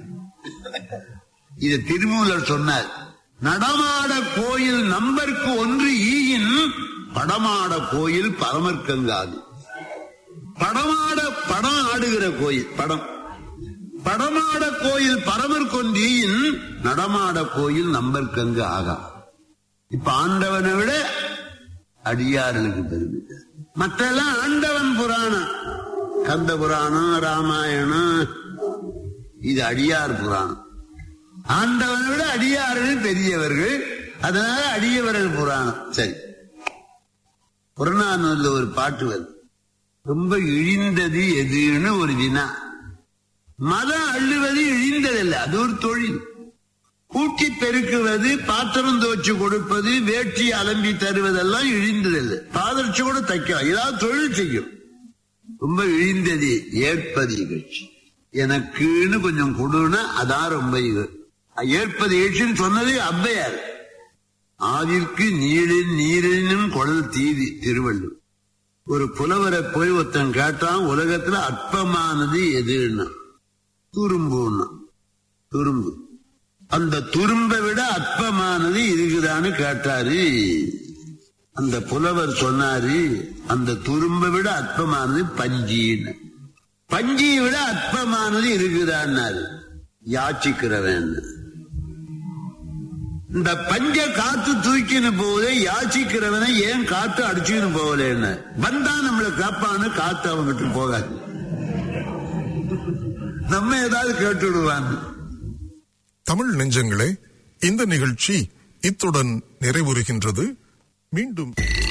இத திருமூலர் சொன்னார் நடமாட கோயில் நம்பருக்கு ஒன்று ஈயின் படமாட கோயில் பரமர்க்கங்காது படமாட படம் ஆடுகிற கோயில் படம் படமாட கோயில் பரமர்கொன்றியின் நடமாட கோயில் நம்பர்க்கங்கு ஆகா இப்ப ஆண்டவனை விட அடியார்களுக்கு பெருமை மற்றெல்லாம் ஆண்டவன் புராணம் கந்த புராணம் ராமாயணம் இது அடியார் புராணம் ஆண்டவனை விட அடியார்கள் பெரியவர்கள் அதனால அடியவர்கள் புராணம் சரி புறநானூர்ல ஒரு பாட்டு வருது ரொம்ப இழிந்தது எதுன்னு ஒரு வினா மதம் அள்ளுவது இழிந்ததில்லை அது ஒரு தொழில் கூட்டி பெருக்குவது பாத்திரம் துவச்சு கொடுப்பது வேட்டி அலம்பி தருவதெல்லாம் இழிந்ததில்லை பாதர்ச்சி கூட தைக்கலாம் ஏதாவது தொழில் செய்யும் ரொம்ப இழிந்தது ஏற்பது இகழ்ச்சி எனக்குன்னு கொஞ்சம் கொடுன்னா அதான் ரொம்ப இக ஏற்பது இகழ்ச்சின்னு சொன்னது அவ்வையார் ஆவிற்கு நீரின் நீரினும் குடல் தீதி திருவள்ளுவர் ஒரு புலவரை போய் ஒருத்தன் கேட்டான் உலகத்துல அற்பமானது எதுன்னா துரும்புன்னா துரும்பு அந்த துரும்பை விட அற்பமானது இருக்குதான்னு கேட்டாரு அந்த புலவர் சொன்னாரு அந்த துரும்பை விட அற்பமானது பஞ்சின்னு பஞ்சியை விட அற்பமானது இருக்குதான்னாரு யாச்சிக்கிறவன் இந்த பஞ்ச காத்து தூக்கின்னு போதே யாச்சிக்கிறவனை ஏன் காத்து அடிச்சுன்னு போகலன்னு வந்தா நம்மளை காப்பான்னு காத்து அவங்கிட்ட போகாது நம்ம ஏதாவது கேட்டுடுவான்னு தமிழ் நெஞ்சங்களே இந்த நிகழ்ச்சி இத்துடன் நிறைவுறுகின்றது மீண்டும்